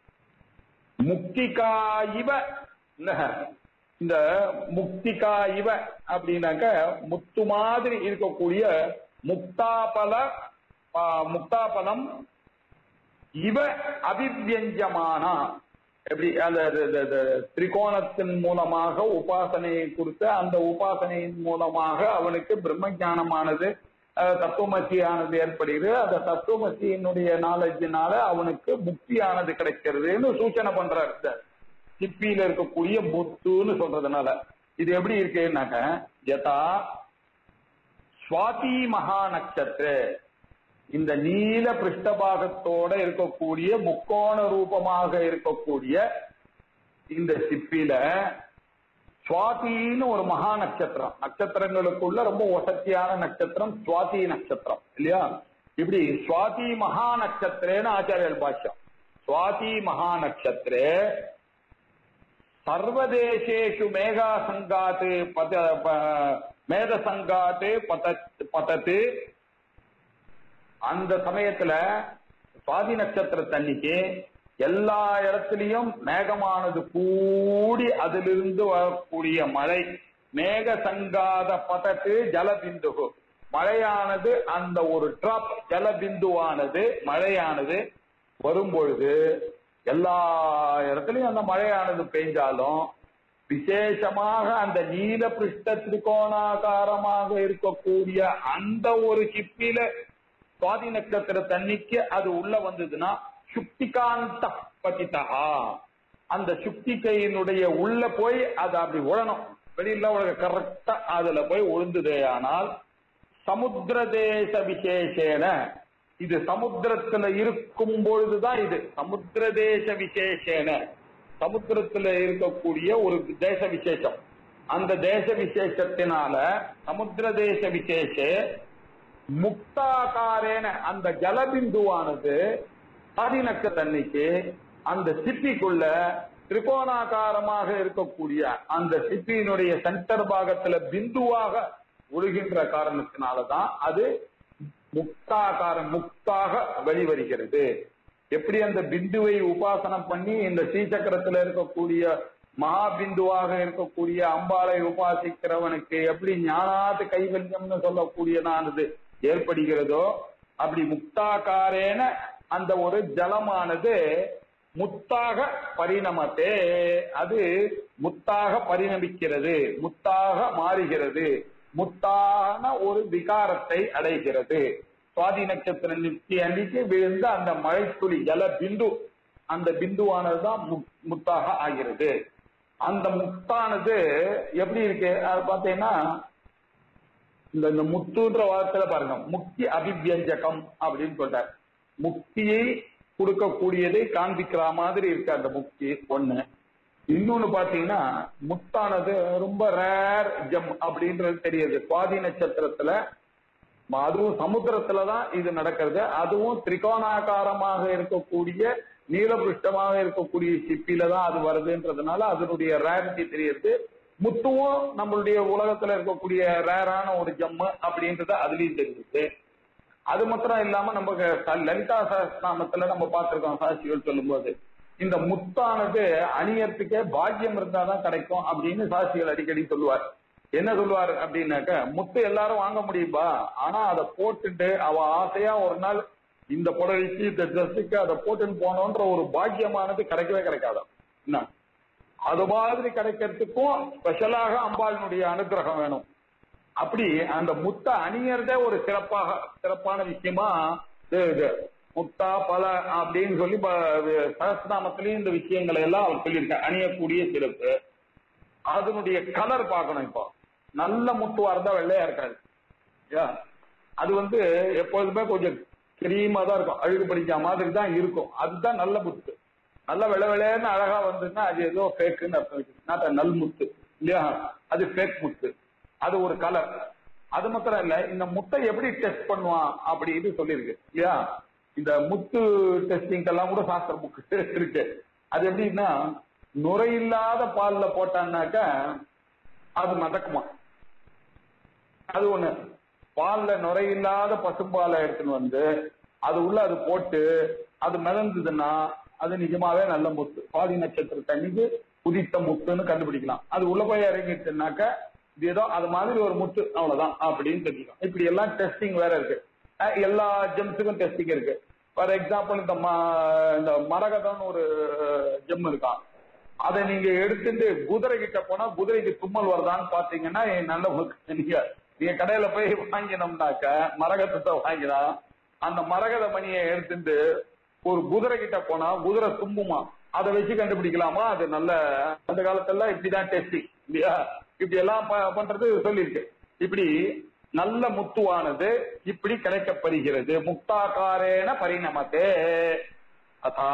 முக்திகா இவ இல்ல, இந்த முக்திகா இவ அப்படின்னாக்க முத்து மாதிரி இருக்கக்கூடிய முக்தாபல ஆ, முக்தாபலம் இவ அபிவியஞ்சமானா எப்படி அந்த அந்த- அந்த- அந்த திரிகோணத்தின் மூலமாக உபாசனையை கொடுத்து அந்த உபாசனையின் மூலமாக அவனுக்கு பிரம்ம ஞானமானது அஹ், தத்துவமசியானது ஏற்படுகிறது அந்த தத்துவமசியினுடைய நாலேஜினால அவனுக்கு முக்தியானது கிடைக்கிறதுன்னு சூச்சனை பண்றாரு இந்த சிப்பியில இருக்கக்கூடிய முத்துன்னு சொல்றதுனால இது எப்படி இருக்குன்னாக்க யதா சுவாதி மகா நட்சத்திர இந்த நீல பிருஷ்டபாகத்தோட இருக்கக்கூடிய முக்கோண ரூபமாக இருக்கக்கூடிய இந்த சிப்பில சுவாதின்னு ஒரு மகா நட்சத்திரம் நட்சத்திரங்களுக்குள்ள ரொம்ப வசதியான நட்சத்திரம் சுவாதி நட்சத்திரம் இல்லையா இப்படி சுவாதி மகா நட்சத்திரேன்னு ஆச்சாரியர் பாஷ்யம் சுவாதி மகா நட்சத்திரே சர்வதேசேஷு மேகா சங்காத்து பத ப- மேத சங்காத்து பத பதத்து அந்த சமயத்துல சுவாதி நட்சத்திரத்தன்னைக்கு எல்லா இடத்துலயும் மேகமானது கூடி அதிலிருந்து வரக்கூடிய மழை மேக சங்காத பதத்து ஜலபிந்துகு மழையானது அந்த ஒரு டிராப் ஜலபிந்துவானது மழையானது வரும்பொழுது எல்லா இடத்துலயும் அந்த மழையானது பெய்ஞ்சாலும் விசேஷமாக அந்த நீல பிருஷ்ட திரிகோணாகாரமாக இருக்கக்கூடிய அந்த ஒரு சிப்பில சுவாதி நட்சத்திர தண்ணிக்கு அது உள்ள வந்ததுன்னா சுக்திகாந்த பதிதா அந்த சுக்திகையினுடைய உள்ள போய் அது அப்படி உழணும் வெளியில உலக கரெக்டா அதுல போய் உழுந்ததே ஆனால் சமுத்திர தேச விசேஷேன இது சமுத்திரத்துல இருக்கும் பொழுதுதான் இது சமுத்திர தேச விசேஷேன சமுத்திரத்துல இருக்கக்கூடிய ஒரு தேச விசேஷம் அந்த தேச விசேஷத்தினால சமுத்திர தேச விசேஷ முக்தாகாரேன அந்த ஜலபிந்துவானது ஆதிநக்க தண்ணிக்கு அந்த சிப்பிக்குள்ள திரிகோணாகாரமாக இருக்கக்கூடிய அந்த சிப்பியினுடைய சென்டர் பாகத்துல பிந்துவாக ஒழுகின்ற காரணத்தினாலதான் அது முக்தாகாரம் முக்தாக வெளிவருகிறது எப்படி அந்த பிந்துவை உபாசனம் பண்ணி இந்த ஸ்ரீசக்கரத்துல இருக்கக்கூடிய மகாபிந்துவாக இருக்கக்கூடிய அம்பாளை உபாசிக்கிறவனுக்கு எப்படி ஞானாது கைவல்யம்னு சொல்லக்கூடியதானது ஏற்படுகிறதோ அப்படி முக்தாகாரேன அந்த ஒரு ஜலமானது முத்தாக பரிணமத்தே அது முத்தாக பரிணமிக்கிறது முத்தாக மாறுகிறது முத்தான ஒரு விகாரத்தை அடைகிறது சுவாதி நட்சத்திர நித்தி அன்னைக்கு விழுந்த அந்த மழைத்துளி ஜல பிந்து அந்த பிந்துவானதுதான் முத்- முத்தாக ஆகிறது அந்த முத்தானது எப்படி இருக்கு அது பார்த்தீங்கன்னா இந்த இந்த முத்துன்ற வார்த்தையில பாருங்க முக்தி அபிவியஞ்சகம் அப்படின்னு சொல்றாரு முக்தியை கொடுக்கக்கூடியதை காண்பிக்கிற மாதிரி இருக்கு அந்த முக்தி ஒண்ணு இன்னொன்னு பாத்தீங்கன்னா முத்தானது ரொம்ப ரேர் ஜம் அப்படின்றது தெரியுது சுவாதி நட்சத்திரத்துல அதுவும் சமுத்திரத்துலதான் இது நடக்கிறது அதுவும் திரிகோணாகாரமாக இருக்கக்கூடிய நீலபிருஷ்டமாக இருக்கக்கூடிய சிப்பில தான் அது வருதுன்றதுனால அதனுடைய ரேரிட்டி தெரியுது முத்துவும் நம்மளுடைய உலகத்துல இருக்கக்கூடிய ரேரான ஒரு ஜம்மு அப்படின்றது அதுலயும் தெரியுது அது மாத்திரம் இல்லாம நம்ம க- லலிதா சஹஸ்ரநாமத்துல நம்ம பார்த்திருக்கோம் சாட்சிகள் சொல்லும்போது இந்த முத்தானது அணியறதுக்கே பாக்கியம் இருந்தாதான் கிடைக்கும் அப்படின்னு சாட்சிகள் அடிக்கடி சொல்லுவார் என்ன சொல்லுவார் அப்படின்னாக்க முத்து எல்லாரும் வாங்க முடியும்பா ஆனா அதை போட்டுட்டு அவ ஆசையா ஒரு நாள் இந்த புடவைக்கு இந்த ட்ரெஸ்ஸுக்கு அதை போட்டுன்னு போனோன்ற ஒரு பாக்கியமானது கிடைக்கவே கிடைக்காது என்ன அது மாதிரி கிடைக்கிறதுக்கும் ஸ்பெஷலாக அம்பாளினுடைய அனுகிரகம் வேணும் அப்படி அந்த முத்த அணியறதே ஒரு சிறப்பாக சிறப்பான விஷயமா இது இது. முத்தா பல அப்படின்னு சொல்லி ப- சஹஸ்ரநாமத்திலயும் இந்த விஷயங்களை எல்லாம் அவர் சொல்லியிருக்க அணியக்கூடிய சிறப்பு அதனுடைய கலர் பார்க்கணும் இப்போ நல்ல முத்துவா இருந்தா வெள்ளையா இருக்காது யா. அது வந்து எப்போதுமே கொஞ்சம் கிரீமா தான் இருக்கும் அழுகு படிச்ச மாதிரி தான் இருக்கும் அதுதான் நல்ல முத்து நல்ல வெள்ளை வெள்ளையன்னு அழகா வந்ததுன்னா அது ஏதோ ஃபேக்குன்னு அர்த்தம் நாட்ட நல் முத்து இல்லையா அது ஃபேக் முத்து அது ஒரு கலர் அது மாத்திரம் இல்ல இந்த முட்டை எப்படி டெஸ்ட் பண்ணுவான் அப்படின்னு சொல்லியிருக்கு இல்லையா இந்த முத்து டெஸ்டிங் எல்லாம் கூட சாஸ்திர புக்கு இருக்கு அது எப்படின்னா நுரையில்லாத பால்ல போட்டான்னாக்க அது மதக்குமா அது ஒண்ணு பால்ல நுரையில்லாத பசும்பாலை எடுத்துன்னு வந்து அது உள்ள அது போட்டு அது மிதந்ததுன்னா அது நிஜமாவே நல்ல முத்து பாதி நட்சத்திர தண்ணிக்கு உதித்த முத்துன்னு கண்டுபிடிக்கலாம் அது உள்ள போய் இறங்கிட்டுனாக்க இது ஏதோ அது மாதிரி ஒரு முத்து அவ்வளவுதான் அப்படின்னு தெரிஞ்சுக்கலாம் இப்படி எல்லாம் டெஸ்டிங் வேற இருக்கு அஹ், எல்லா ஜெம்ஸுக்கும் டெஸ்டிங் இருக்கு ஃபார் எக்ஸாம்பிள் இந்த ம- இந்த மரகதம்னு ஒரு ஜெம் இருக்கான் அதை நீங்க எடுத்துட்டு குதிரை கிட்ட போனா குதிரைக்கு தும்மல் வருதான்னு பாத்தீங்கன்னா நல்ல உங்களுக்கு நீங்க நீங்க கடையில போய் வாங்கினோம்னாக்க மரகதத்தை வாங்கினா அந்த மரகத மணியை எடுத்துட்டு ஒரு குதிரை கிட்ட போனா குதிரை தும்புமா அதை வச்சு கண்டுபிடிக்கலாமா அது நல்ல அந்த காலத்துல இப்படிதான் டெஸ்டிங் இல்லையா இப்படி எல்லாம் ப- பண்றது சொல்லியிருக்கு இப்படி நல்ல முத்துவானது இப்படி கிடைக்கப்பெறுகிறது முக்தாகாரேன பரிணமத்தே அதா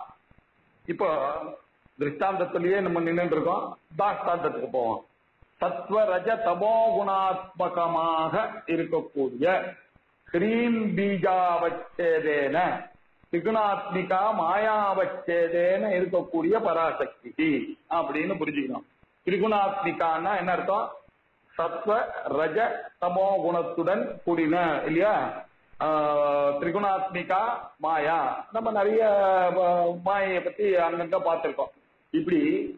இப்போ திருஷ்டாந்தத்திலேயே நம்ம நின்று இருக்கோம் தாஷ்டாந்தத்துக்கு போவோம் சத்வ ரஜ தமோ குணாத்மகமாக இருக்கக்கூடிய ஹ்ரீம் பீஜாவச்சேதேன திகுணாத்மிகா மாயாவச்சேதேன இருக்கக்கூடிய பராசக்தி அப்படின்னு புரிஞ்சுக்கணும் திரிகுணாத்மிகான்னா என்ன அர்த்தம் சத்வ ரஜ தமோ குணத்துடன் கூடின இல்லையா ஆஹ், திரிகுணாத்மிகா மாயா நம்ம நிறைய ஆஹ், மாயையை பத்தி அங்கங்க பார்த்திருக்கோம் இப்படி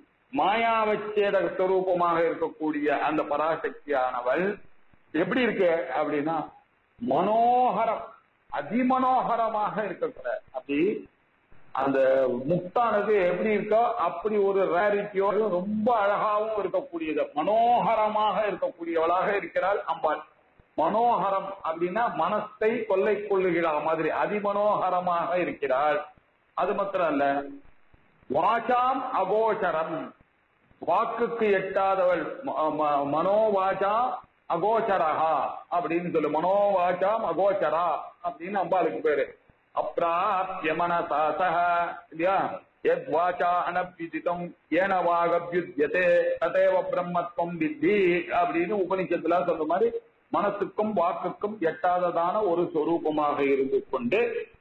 மாயாவச்சேத ஸ்வரூபமாக இருக்கக்கூடிய அந்த பராசக்தியானவள் எப்படி இருக்கு அப்படின்னா மனோகரம் அதிமனோகரமாக இருக்கக்கூட அப்படி அந்த முக்தானது எப்படி இருக்கோ அப்படி ஒரு ரேரிட்டியோடு ரொம்ப அழகாவும் இருக்கக்கூடியது மனோகரமாக இருக்கக்கூடியவளாக இருக்கிறாள் அம்பாள் மனோகரம் அப்படின்னா மனசை கொள்ளை கொள்ளுகிற மாதிரி அதிமனோகரமாக இருக்கிறாள் அது மாத்திரம் அல்ல வாசாம் அகோச்சரம் வாக்குக்கு எட்டாதவள் ம- ம- மனோவாச்சா அகோச்சரஹா அப்படின்னு சொல்லு மனோவாச்சாம் அகோச்சரா அப்படின்னு அம்பாளுக்கு பேரு அப்பிராப்ய மனசாசக இல்லையா எத் வாச்சா அனபிதிதம் ஏன வாகபியுத்தியதே ததேவ பிரம்மத்வம் வித்தி அப்படின்னு உபனிஷத்துல சொல்ற மாதிரி மனசுக்கும் வாக்குக்கும் எட்டாததான ஒரு சொரூபமாக இருந்து கொண்டு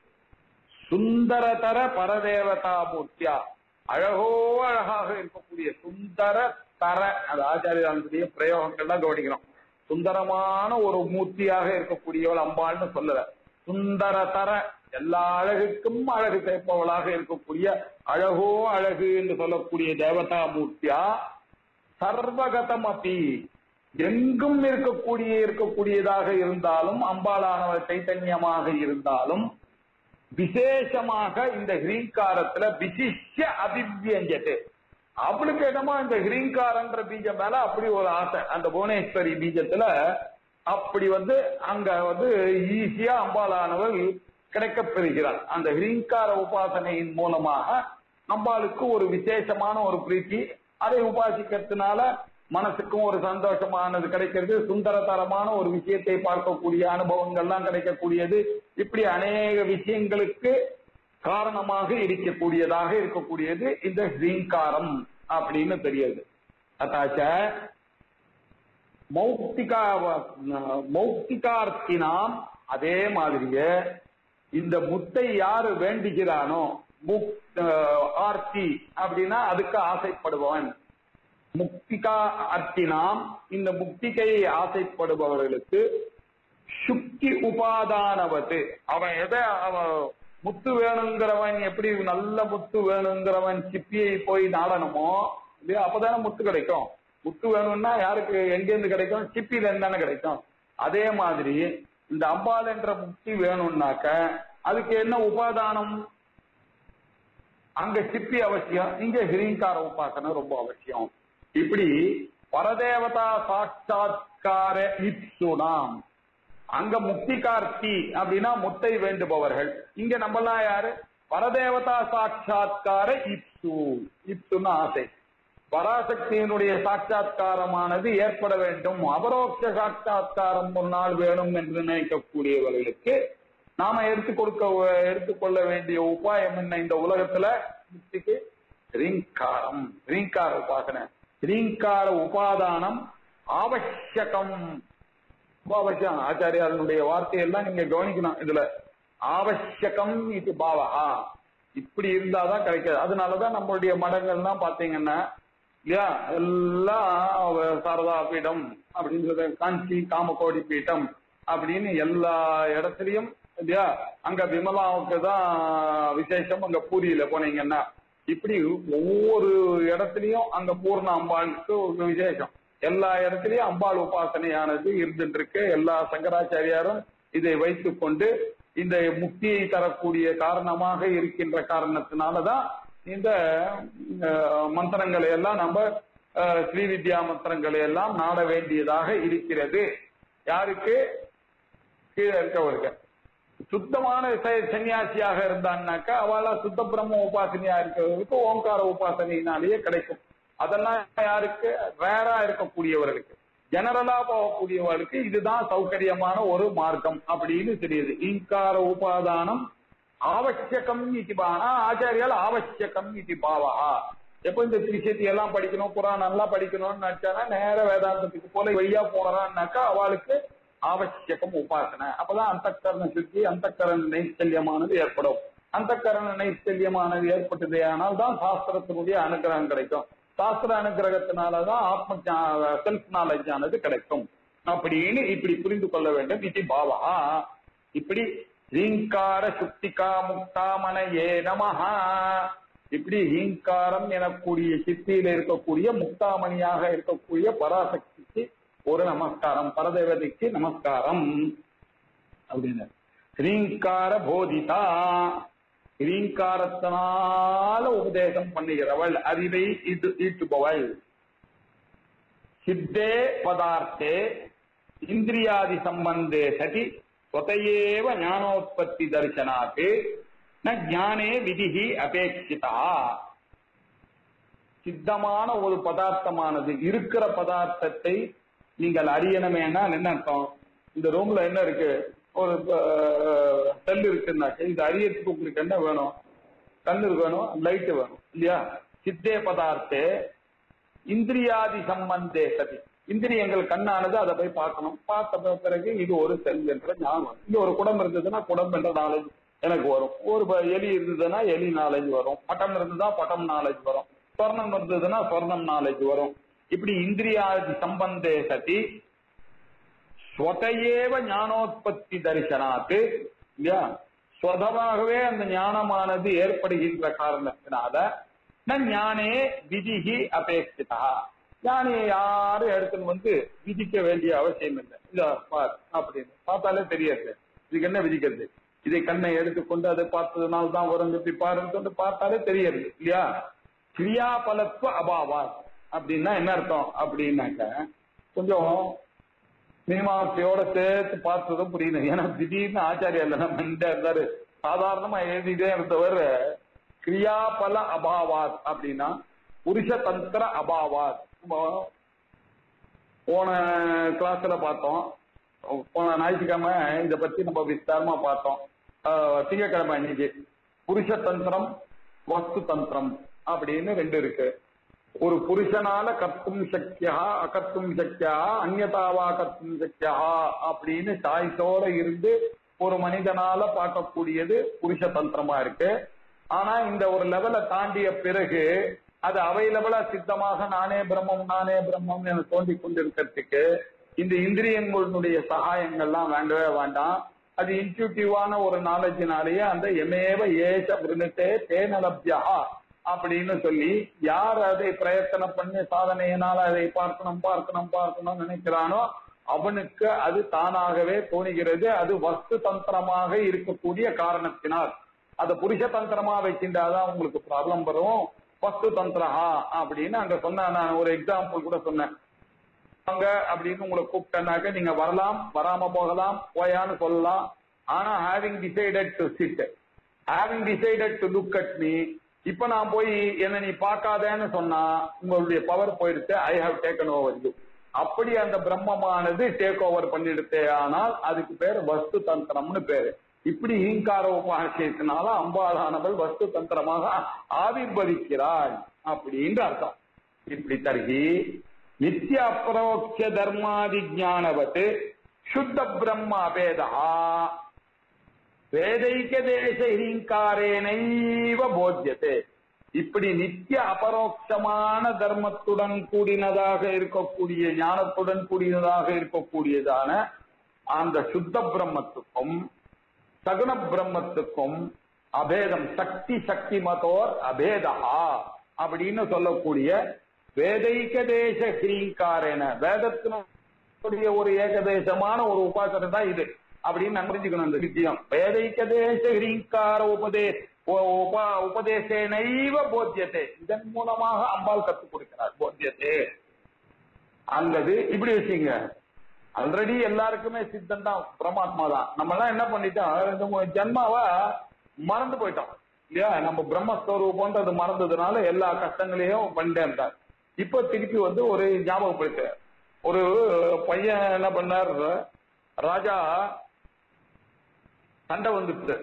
சுந்தரதர பரதேவதா மூர்த்தியா அழகோ அழகாக இருக்கக்கூடிய சுந்தர தர அது ஆச்சாரியாளுடைய பிரயோகங்கள்லாம் கவனிக்கணும் சுந்தரமான ஒரு மூர்த்தியாக இருக்கக்கூடியவள் அம்பாள்னு சொல்லல சுந்தர தர எல்லா அழகுக்கும் அழகு சேர்ப்பவளாக இருக்கக்கூடிய அழகோ அழகு என்று சொல்லக்கூடிய தேவதா மூர்த்தியா சர்வகதம் அப்பி எங்கும் இருக்கக்கூடிய இருக்கக்கூடியதாக இருந்தாலும் அம்பாளானவர் சைத்தன்யமாக இருந்தாலும் விசேஷமாக இந்த ஹிரீங்காரத்துல விசிஷ்ய அபிவியஞ்சது அவளுக்கு என்னமோ இந்த ஹிரீங்காரன்ற பீஜம் மேல அப்படி ஒரு ஆசை அந்த புவனேஸ்வரி பீஜத்துல அப்படி வந்து அங்க வந்து ஈஸியா அம்பாளானவள் கிடைக்கப் பெறுகிறாள் அந்த ஹிரீங்கார உபாசனையின் மூலமாக அம்பாளுக்கு ஒரு விசேஷமான ஒரு பிரீத்தி அதை உபாசிக்கிறதுனால மனசுக்கும் ஒரு சந்தோஷமானது கிடைக்கிறது சுந்தரதரமான ஒரு விஷயத்தை பார்க்கக்கூடிய அனுபவங்கள்லாம் கிடைக்கக்கூடியது இப்படி அநேக விஷயங்களுக்கு காரணமாக இருக்கக்கூடியதாக இருக்கக்கூடியது இந்த ஹ்ரீங்காரம் அப்படின்னு தெரியுது அத்தாச்ச மௌக்திகா மௌக்திகார்த்தினாம் அதே மாதிரியே இந்த முத்தை யாரு வேண்டுகிறானோ முக் அஹ், ஆர்த்தி அப்படின்னா அதுக்கு ஆசைப்படுபவன் முக்திகா அர்த்தினாம் இந்த முக்திகையை ஆசைப்படுபவர்களுக்கு சுக்தி உபாதானவத்து அவன் எதை அவன் முத்து வேணுங்கிறவன் எப்படி நல்ல முத்து வேணுங்கிறவன் சிப்பியை போய் நாடணுமோ இல்லையா அப்பதானே முத்து கிடைக்கும் முத்து வேணும்னா யாருக்கு எங்கேருந்து கிடைக்கும் சிப்பில இருந்து தானே கிடைக்கும் அதே மாதிரி இந்த அம்பாள் என்ற முக்தி வேணும்னாக்க அதுக்கு என்ன உபாதானம் அங்க சிப்பி அவசியம் இங்க ஹிரீங்கார உபாசனை ரொம்ப அவசியம் இப்படி பரதேவதா சாட்சாத்கார இப்சுனாம் அங்க முக்திகார்த்தி அப்படின்னா முத்தை வேண்டுபவர்கள் இங்க நம்மலாம் யாரு பரதேவதா சாட்சாத்கார இப்சு இப்சுன்னு ஆசை பராசக்தியினுடைய சாட்சாத்காரமானது ஏற்பட வேண்டும் அபரோக்ஷ சாட்சாத்காரம் ஒரு நாள் வேணும் என்று நினைக்கக்கூடியவர்களுக்கு நாம எடுத்து கொடுக்க எடுத்துக்கொள்ள வேண்டிய உபாயம் என்ன இந்த உலகத்துல முக்திக்கு ரீங்காரம் ரீங்கார உபாசனை ரீங்கார உபாதானம் ஆவசியகம் ரொம்ப அவசியம் ஆச்சாரியாருடைய வார்த்தையெல்லாம் நீங்க கவனிக்கணும் இதுல ஆவசியகம் இது பாவகா இப்படி இருந்தாதான் கிடைக்காது அதனாலதான் நம்மளுடைய மடங்கள்லாம் பாத்தீங்கன்னா இல்லையா எல்லாம் அவ- சாரதா பீடம் அப்படின்றது காஞ்சி காமகோடி பீடம் அப்படின்னு எல்லா இடத்துலயும் இல்லையா அங்க விமலாவுக்கு தான் விசேஷம் அங்க பூரியில போனீங்கன்னா இப்படி ஒவ்வொரு இடத்துலயும் அங்க பூர்ண அம்பாளுக்கு ஒரு விசேஷம் எல்லா இடத்துலயும் அம்பாள் உபாசனையானது இருந்துட்டு இருக்கு எல்லா சங்கராச்சாரியாரும் இதை வைத்துக் கொண்டு இந்த முக்தியை தரக்கூடிய காரணமாக இருக்கின்ற காரணத்தினாலதான் இந்த அஹ், மந்திரங்களை எல்லாம் நம்ம அஹ், ஸ்ரீவித்யா மந்திரங்களை எல்லாம் நாட வேண்டியதாக இருக்கிறது யாருக்கு கீழே இருக்கவருக்கு சுத்தமான ச- சன்னியாசியாக இருந்தான்னாக்கா அவளா சுத்த பிரம்ம உபாசனையா இருக்கிறவருக்கு ஓங்கார உபாசனையினாலேயே கிடைக்கும் அதெல்லாம் யாருக்கு ரேரா இருக்கக்கூடியவர்களுக்கு ஜெனரலா போகக்கூடியவர்களுக்கு இதுதான் சௌகரியமான ஒரு மார்க்கம் அப்படின்னு தெரியுது ஈங்கார உபாதானம் ஆவசியகம் இது பானா ஆச்சாரியால் ஆவசியகம் இது பாவா எப்போ இந்த திரிசதி எல்லாம் படிக்கணும் புராணம் எல்லாம் படிக்கணும்னு நினைச்சானா நேர வேதாந்தத்துக்கு போல வழியா போறான்னாக்கா அவளுக்கு ஆவசியகம் உபாசனை அப்பதான் அந்த சுத்தி அந்த நைச்சல்யமானது ஏற்படும் அந்த நைச்சல்யமானது ஏற்பட்டதே ஆனால் தான் சாஸ்திரத்தினுடைய அனுகிரகம் கிடைக்கும் சாஸ்திர அனுகிரகத்தினாலதான் ஆத்ம செல்ஃப் நாலேஜ் ஆனது கிடைக்கும் அப்படின்னு இப்படி புரிந்து கொள்ள வேண்டும் இது பாவா இப்படி ஹீங்கார சுக்திகா முக்தாமனையே நமஹா இப்படி ஹீங்காரம் எனக்கூடிய சித்தியில இருக்கக்கூடிய முக்தாமணியாக இருக்கக்கூடிய பராசக்திக்கு ஒரு நமஸ்காரம் பரதேவதைக்கு நமஸ்காரம் அப்படின்னு ஸ்ரீங்கார போதிதா ஸ்ரீங்காரத்தினால உபதேசம் பண்ணுகிறவள் அறிவை இது ஈட்டுபவள் சித்தே பதார்த்தே இந்திரியாதி சம்பந்தே சதி ஸ்வதையேவ ஞானோத்பத்தி தரிசனாத் ந ஞானே விதிகி அபேட்சிதா சித்தமான ஒரு பதார்த்தமானது இருக்கிற பதார்த்தத்தை நீங்கள் அறியணுமேனா என்ன அர்த்தம் இந்த ரூம்ல என்ன இருக்கு ஒரு செல் இருக்குன்னாக்க இது அறியறதுக்கு உங்களுக்கு என்ன வேணும் கண்ணு வேணும் லைட் வேணும் இல்லையா சித்தே பதார்த்தே இந்திரியாதி சம்பந்தே சதி இந்திரியங்கள் கண்ணானது அதை போய் பார்க்கணும் பார்த்த பி- பிறகு இது ஒரு செல் என்ற ஞானம் இங்க ஒரு குடம் இருந்ததுன்னா குடம் என்ற நாலேஜ் எனக்கு வரும் ஒரு ப- எலி இருந்ததுன்னா எலி நாலேஜ் வரும் பட்டம் இருந்ததுன்னா பட்டம் நாலேஜ் வரும் சொர்ணம் இருந்ததுன்னா சொர்ணம் நாலேஜ் வரும் இப்படி இந்திரியாதி சம்பந்தே சதி ஸ்வதையேவ ஞானோத்பத்தி தரிசனாத்து இல்லையா ஸ்வதமாகவே அந்த ஞானமானது ஏற்படுகின்ற காரணத்தினால ந ஞானே விதிகி அபேட்சிதா ஞானியை யாரும் எடுத்துன்னு வந்து விதிக்க வேண்டிய அவசியம் இல்லை இத பார் அப்படின்னு பார்த்தாலே தெரியாது இதுக்கு என்ன விதிக்கிறது இதை கண்ணை எடுத்துக்கொண்டு அதை பார்த்ததுனால தான் வரும் இப்படி பாருன்னு சொல்லி பார்த்தாலே தெரியாது இல்லையா கிரியாபலத்துவ அபாவா அப்படின்னா என்ன அர்த்தம் அப்படின்னாக்க கொஞ்சம் மீமாசையோட சேர்த்து பார்த்ததும் புரியல ஏன்னா திடீர்னு ஆச்சாரியா இல்ல நம்ம இந்த இருந்தாரு சாதாரணமா எழுதிட்டே இருந்தவர் கிரியாபல அபாவாத் அப்படின்னா புருஷ தந்திர அபாவாத் நம்ம போன கிளாஸ்ல பார்த்தோம் போன ஞாயிற்றுக்கிழமை இதை பத்தி நம்ம விஸ்தாரமா பார்த்தோம் ஆஹ் திங்கட்கிழமை இன்னைக்கு புருஷ தந்திரம் வஸ்து தந்திரம் அப்படின்னு ரெண்டு இருக்கு ஒரு புருஷனால கத்தும் சக்கியா அகத்தும் சக்கியா அந்நதாவா கத்தும் சக்கியா அப்படின்னு சாய்ஸோட இருந்து ஒரு மனிதனால பார்க்கக்கூடியது புருஷ தந்திரமா இருக்கு ஆனா இந்த ஒரு லெவலை தாண்டிய பிறகு அது அவைலபிளா சித்தமாக நானே பிரம்மம் நானே பிரம்மம் என தோண்டிக் கொண்டிருக்கிறதுக்கு இந்த இந்திரியங்களுடைய சகாயங்கள்லாம் வேண்டவே வேண்டாம் அது இன்ட்யூட்டிவான ஒரு நாலேஜினாலேயே அந்த எமேவ ஏச விருணத்தே தேனலப்யா அப்படின்னு சொல்லி யார் அதை பிரயத்தனம் பண்ணி சாதனையினால அதை பார்க்கணும் பார்க்கணும் பார்க்கணும் நினைக்கிறானோ அவனுக்கு அது தானாகவே தோணுகிறது அது வஸ்து தந்திரமாக இருக்கக்கூடிய காரணத்தினால் அது புருஷ தந்திரமா வைக்கின்றாதான் உங்களுக்கு ப்ராப்ளம் வரும் வஸ்து தந்திரஹா அப்படின்னு அங்க சொன்ன நான் ஒரு எக்ஸாம்பிள் கூட சொன்னேன் வாங்க அப்படின்னு உங்களை கூப்பிட்டேனாக்க நீங்க வரலாம் வராம போகலாம் போயான்னு சொல்லலாம் ஆனா having decided to sit having decided to look at me இப்ப நான் போய் என்ன நீ பார்க்காதேன்னு சொன்னா உங்களுடைய பவர் போயிடுச்சு I have taken over you அப்படி அந்த பிரம்மமானது டேக் ஓவர் பண்ணிடுத்தே ஆனால் அதுக்கு பேர் வஸ்து தந்திரம்னு பேரு இப்படி ஈங்கார உபாசயத்தினால அம்பாளானவள் வஸ்து தந்திரமாக ஆவிர்வதிக்கிறாள் அப்படின்ற அர்த்தம் இப்படி தருகி நித்திய அப்ரோக்ஷ தர்மாதி ஜானவத் சுத்த பிரம்ம அபேதா வேதைக்க தேச ஹீங்காரேனைவ போத்தியதே இப்படி நித்திய அபரோக்ஷமான தர்மத்துடன் கூடினதாக இருக்கக்கூடிய ஞானத்துடன் கூடினதாக இருக்கக்கூடியதான அந்த சுத்த பிரம்மத்துக்கும் சகுண பிரம்மத்துக்கும் அபேதம் சக்தி சக்தி மதோர் அபேதா அப்படின்னு சொல்லக்கூடிய வேதைக தேச ஹீங்காரேன வேதத்தினுடைய ஒரு ஏகதேசமான ஒரு உபாசனை தான் இது அப்படின்னு நான் புரிஞ்சுக்கணும் அந்த விஷயம் வேதைக்க தேச ஹிரீங்கார உபதே உ- உப உபதேசே நைவ போத்தியத்தை இதன் மூலமாக அம்பாள் கத்துக் கொடுக்கிறார் போத்தியத்தை அல்லது இப்படி வச்சுங்க ஆல்ரெடி எல்லாருக்குமே சித்தன் தான் பரமாத்மா தான் நம்ம எல்லாம் என்ன பண்ணிட்டோம் இந்த மூ- ஜென்மாவா மறந்து போயிட்டோம் இல்லையா நம்ம பிரம்மஸ்வரூபம்ன்றது மறந்ததுனால எல்லா கஷ்டங்களையும் பண்ணிட்டேன் தான் இப்போ திருப்பி வந்து ஒரு ஞாபகப்படுத்த ஒரு பையன் என்ன பண்ணார் ராஜா சண்டை வந்துட்டு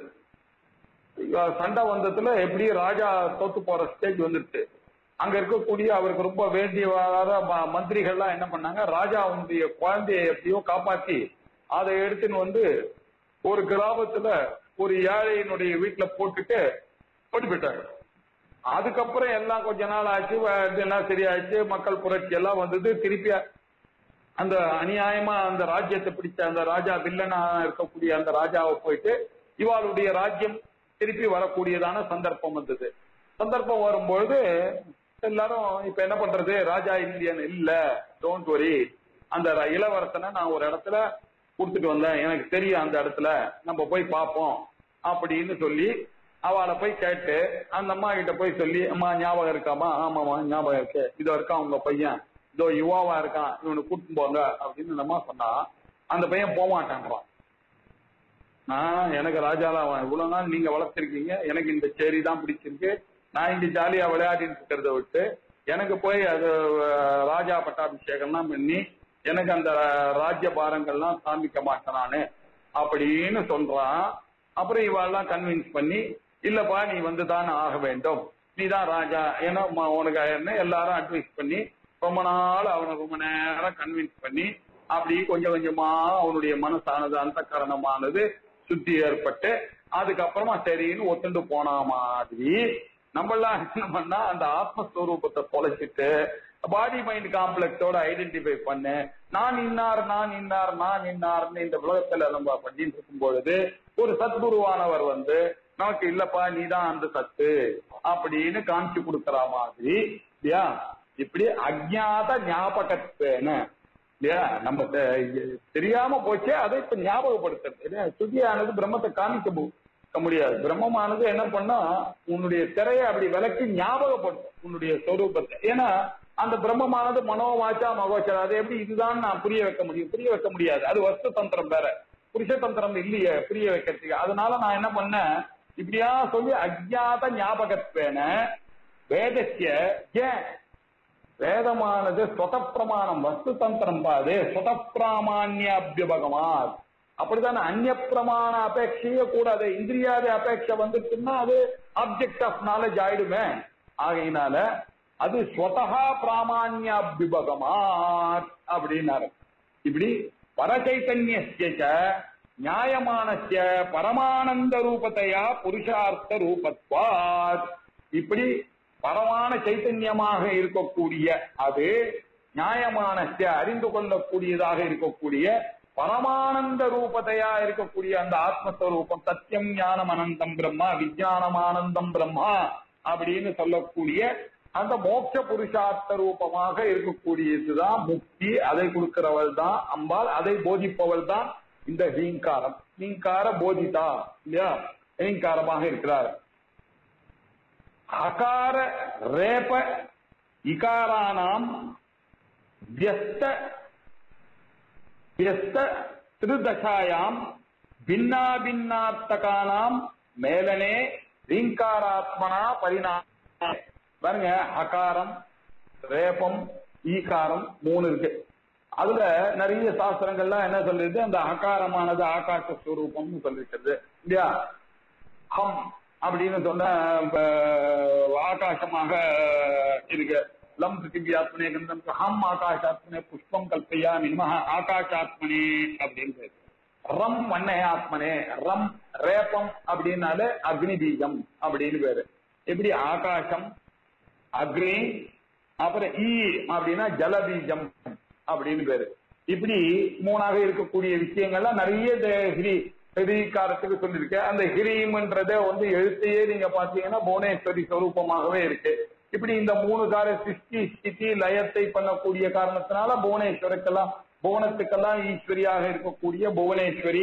சண்டை வந்ததுல எப்படி ராஜா தோத்து போற ஸ்டேஜ் வந்துருச்சு அங்க இருக்கக்கூடிய அவருக்கு ரொம்ப வேண்டிய ம- மந்திரிகள்லாம் என்ன பண்ணாங்க ராஜாவுடைய குழந்தையை எப்படியோ காப்பாத்தி அதை எடுத்துன்னு வந்து ஒரு கிராமத்துல ஒரு ஏழையினுடைய வீட்டுல போட்டுட்டு ஓடி போயிட்டாங்க அதுக்கப்புறம் எல்லாம் கொஞ்ச நாள் ஆச்சு வ- எல்லாம் சரியாச்சு மக்கள் புரட்சி எல்லாம் வந்தது திருப்பி அந்த அநியாயமா அந்த ராஜ்யத்தை பிடிச்ச அந்த ராஜா வில்லனா இருக்கக்கூடிய அந்த ராஜாவை போயிட்டு இவாளுடைய ராஜ்யம் திருப்பி வரக்கூடியதான சந்தர்ப்பம் வந்தது சந்தர்ப்பம் வரும்பொழுது எல்லாரும் இப்ப என்ன பண்றது ராஜா இந்தியன் இல்ல டோன்ட் வரி அந்த ர- இளவரசனை நான் ஒரு இடத்துல கொடுத்துட்டு வந்தேன் எனக்கு தெரியும் அந்த இடத்துல நம்ம போய் பார்ப்போம் அப்படின்னு சொல்லி அவளை போய் கேட்டு அந்த அம்மா கிட்ட போய் சொல்லி அம்மா ஞாபகம் இருக்காமா ஆமாமா ஞாபகம் இருக்கு இதோ இருக்கான் உங்க பையன் இதோ யுவாவா இருக்கான் இவனை கூட்டிட்டு போங்க அப்படின்னு அந்த அம்மா சொன்னா அந்த பையன் போக மாட்டான்றான் நான் எனக்கு ராஜாலாம் அவன் இவ்வளவு நாள் நீங்க வளர்த்திருக்கீங்க எனக்கு இந்த சேரி தான் பிடிச்சிருக்கு நான் இந்த ஜாலியா விளையாடிட்டு இருக்கிறத விட்டு எனக்கு போய் அது அஹ், ராஜா பட்டாபிஷேகம்லாம் பண்ணி எனக்கு அந்த ராஜ்ய பாரங்கள்லாம் காமிக்க மாட்டேன் நானு அப்படின்னு சொல்றான் அப்புறம் இவெல்லாம் கன்வின்ஸ் பண்ணி இல்லப்பா நீ வந்து தான் ஆக வேண்டும் நீ தான் ராஜா ஏன்னா ம- உனக்கு என்ன எல்லாரும் அட்வைஸ் பண்ணி ரொம்ப நாள் அவனை ரொம்ப நேரம் கன்வின்ஸ் பண்ணி அப்படி கொஞ்சம் கொஞ்சமா அவனுடைய மனசானது அந்த காரணமானது சுத்தி ஏற்பட்டு அதுக்கப்புறமா சரின்னு ஒத்துண்டு போன மாதிரி நம்மளாம் என்ன பண்ணா அந்த ஆத்மஸ்வரூபத்தை தொலைச்சிட்டு பாடி மைண்ட் காம்ப்ளெக்ஸோட ஐடென்டிஃபை பண்ணு நான் இன்னார் நான் இன்னார் நான் இன்னார்னு இந்த உலகத்துல நம்ம பண்ணிட்டு இருக்கும் பொழுது ஒரு சத்குருவானவர் வந்து நமக்கு இல்லப்பா நீதான் அந்த சத்து அப்படின்னு காமிச்சு கொடுக்கற மாதிரி இல்லையா இப்படி அஜ்ஞாத ஞாபகத்துவன இல்லையா நம்ம தெ- தெரியாம போச்சே அதை இப்ப ஞாபகப்படுத்துறது இல்லையா சுதியானது பிரம்மத்தை காமிக்க மு- முடியாது பிரம்மமானது என்ன பண்ணா உன்னுடைய திரையை அப்படி விலக்கி ஞாபகப்படுத்தும் உன்னுடைய சொரூபத்தை ஏன்னா அந்த பிரம்மமானது மனோவாச்சா மகோச்சரம் அதை எப்படி இதுதான் நான் புரிய வைக்க முடியும் புரிய வைக்க முடியாது அது வஸ்து தந்திரம் வேற புருஷ தந்திரம் இல்லையே புரிய வைக்கிறதுக்கு அதனால நான் என்ன பண்ணேன் இப்படியா சொல்லி அஜ்ஞாத ஞாபகத்வேன வேதஸ்ய ஏன் வேதமானது ஸ்வத பிரமாணம் வஸ்து தந்திரம் பாது ஸ்வத பிராமான்யாபியபகமாத் அப்படித்தானே அந்நிய பிரமாண அபேட்சையே கூடாது இந்திரியாதி அபேட்சை வந்துச்சுன்னா அது ஆப்ஜெக்ட் ஆஃப் நாலேஜ் ஆயிடுமே ஆகையினால அது ஸ்வதகா பிராமான்யாபிபகமாத் அப்படின்னாரு இப்படி பரச்சைத்தன்யஸ்ய நியாயமானஸ்ய பரமானந்த ரூபத்தையா புருஷார்த்த ரூபத்வாத் இப்படி பரமான சைத்தன்யமாக இருக்கக்கூடிய அது நியாயமானஸ்ய அறிந்து கொள்ளக்கூடியதாக இருக்கக்கூடிய பரமானந்த ரூபத்தையா இருக்கக்கூடிய அந்த ஆத்மஸ்வரூபம் சத்தியம் ஞானம் அனந்தம் பிரம்மா விஜயானம் ஆனந்தம் பிரம்மா அப்படின்னு சொல்லக்கூடிய அந்த மோட்ச புருஷார்த்த ரூபமாக இருக்கக்கூடியதுதான் முக்தி அதை கொடுக்கிறவள் தான் அம்பாள் அதை போதிப்பவள் தான் இந்த ஹீங்காரம் ஹீங்கார போதிதா இல்லையா ஹீங்காரமாக இருக்கிறார் அகார ரேப இகாரானாம் வியஸ்த வியஸ்த திருதசாயாம் பின்னா பின்னார்த்தகானாம் மேலனே ரீங்காராத்மனா பரிணாம பாருங்க அகாரம் ரேபம் ஈகாரம் மூணு இருக்கு அதுல நிறைய சாஸ்திரங்கள்லாம் என்ன சொல்லிருக்கு அந்த அகாரமானது ஆகாச ஸ்வரூபம்னு சொல்லிருக்கிறது இல்லையா ஹம் அப்படின்னு சொன்ன அஹ், ஆகாசமாக இருக்கு லம் பிருத்திவி ஆத்மனே கந்தம் ஹம் ஆகாஷாத்மனே புஷ்பம் கல்பையா நிமஹ ஆகாஷாத்மனே அப்படின்னு பேரு. ரம் வண்ணய ஆத்மனே ரம் ரேபம் அப்படின்னாலே அக்னி பீஜம் அப்படின்னு பேரு எப்படி ஆகாசம் அக்னி அப்புறம் ஈ அப்படின்னா ஜலபீஜம் அப்படின்னு பேரு இப்படி மூணாக இருக்கக்கூடிய விஷயங்கள்லாம் நிறைய இந்த ஹிரி ஹிரிகாரத்துக்கு சொல்லியிருக்கேன் அந்த ஹிரீம்ன்றத வந்து எழுத்தையே நீங்க பாத்தீங்கன்னா புவனேஸ்வரி ஸ்வரூபமாகவே இருக்கு இப்படி இந்த மூணு கார சிருஷ்டி ஸ்திதி லயத்தை பண்ணக்கூடிய காரணத்தினால புவனேஸ்வருக்கெல்லாம் புவனத்துக்கெல்லாம் ஈஸ்வரியாக இருக்கக்கூடிய புவனேஸ்வரி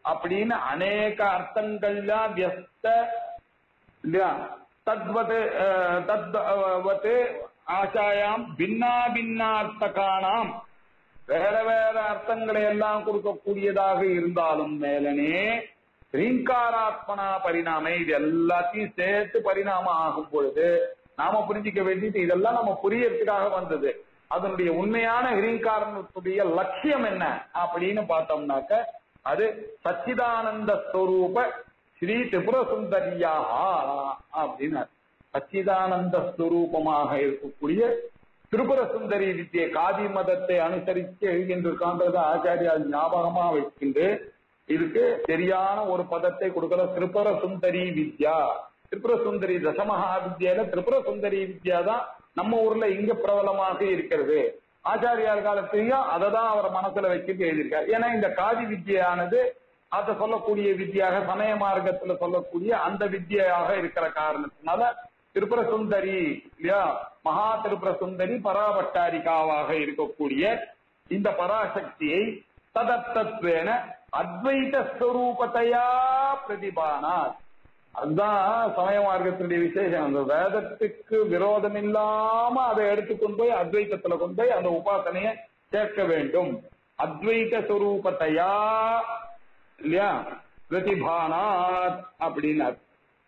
அப்படின்னு அநேக அர்த்தங்கள்லாம் வியஸ்த இல்லையா தத்வத் அஹ், தத்வத் ஆசாயாம் பின்னா பின்னார்த்தகானாம் வேற வேற அர்த்தங்களை எல்லாம் கொடுக்கக்கூடியதாக இருந்தாலும் மேலனே ரீங்காராத்மனா பரிணாமை இது எல்லாத்தையும் சேர்த்து பரிணாமம் ஆகும் பொழுது நாம புரிஞ்சிக்க வேண்டியது இதெல்லாம் நம்ம புரியறதுக்காக வந்தது அதனுடைய உண்மையான ஹிரீங்காரணத்துடைய லட்சியம் என்ன அப்படின்னு பார்த்தோம்னாக்க அது சச்சிதானந்த ஸ்வரூப ஸ்ரீ திபுர சுந்தரியாக அப்படின்னு சச்சிதானந்த ஸ்வரூபமாக இருக்கக்கூடிய திரிபுர சுந்தரி வித்தியை காதி மதத்தை அனுசரித்து எழுகின்றிருக்கான்றத ஆச்சாரியால் ஞாபகமா வைக்கிண்டு இதுக்கு சரியான ஒரு பதத்தை கொடுக்கிற திரிபுர சுந்தரி வித்யா திரிபுர சுந்தரி தசமகா வித்யால திரிபுர சுந்தரி வித்யா தான் நம்ம ஊர்ல இங்க பிரபலமாக இருக்கிறது ஆச்சாரியார் காலத்திலையும் அதை தான் அவர் மனசுல வச்சுட்டு எழுதியிருக்கார் ஏன்னா இந்த காதி வித்யானது அதை சொல்லக்கூடிய வித்யாக சமய மார்க்கத்துல சொல்லக்கூடிய அந்த வித்யாக இருக்கிற காரணத்தினால திரிபுர சுந்தரி இல்லையா மகா திரிபுர சுந்தரி பராபட்டாரிகாவாக இருக்கக்கூடிய இந்த பராசக்தியை ததத்தத்வேன அத்வைத ஸ்வரூபத்தையா பிரதிபானார் அதுதான் சமய மார்க்கத்தினுடைய விசேஷம் அந்த வேதத்துக்கு விரோதம் இல்லாம அதை எடுத்துக்கொண்டு போய் அத்வைத்தத்துல கொண்டு போய் அந்த உபாசனையை சேர்க்க வேண்டும் அத்வைத ஸ்வரூபத்தையா இல்லையா பிரதிபானாத் அப்படின்னார்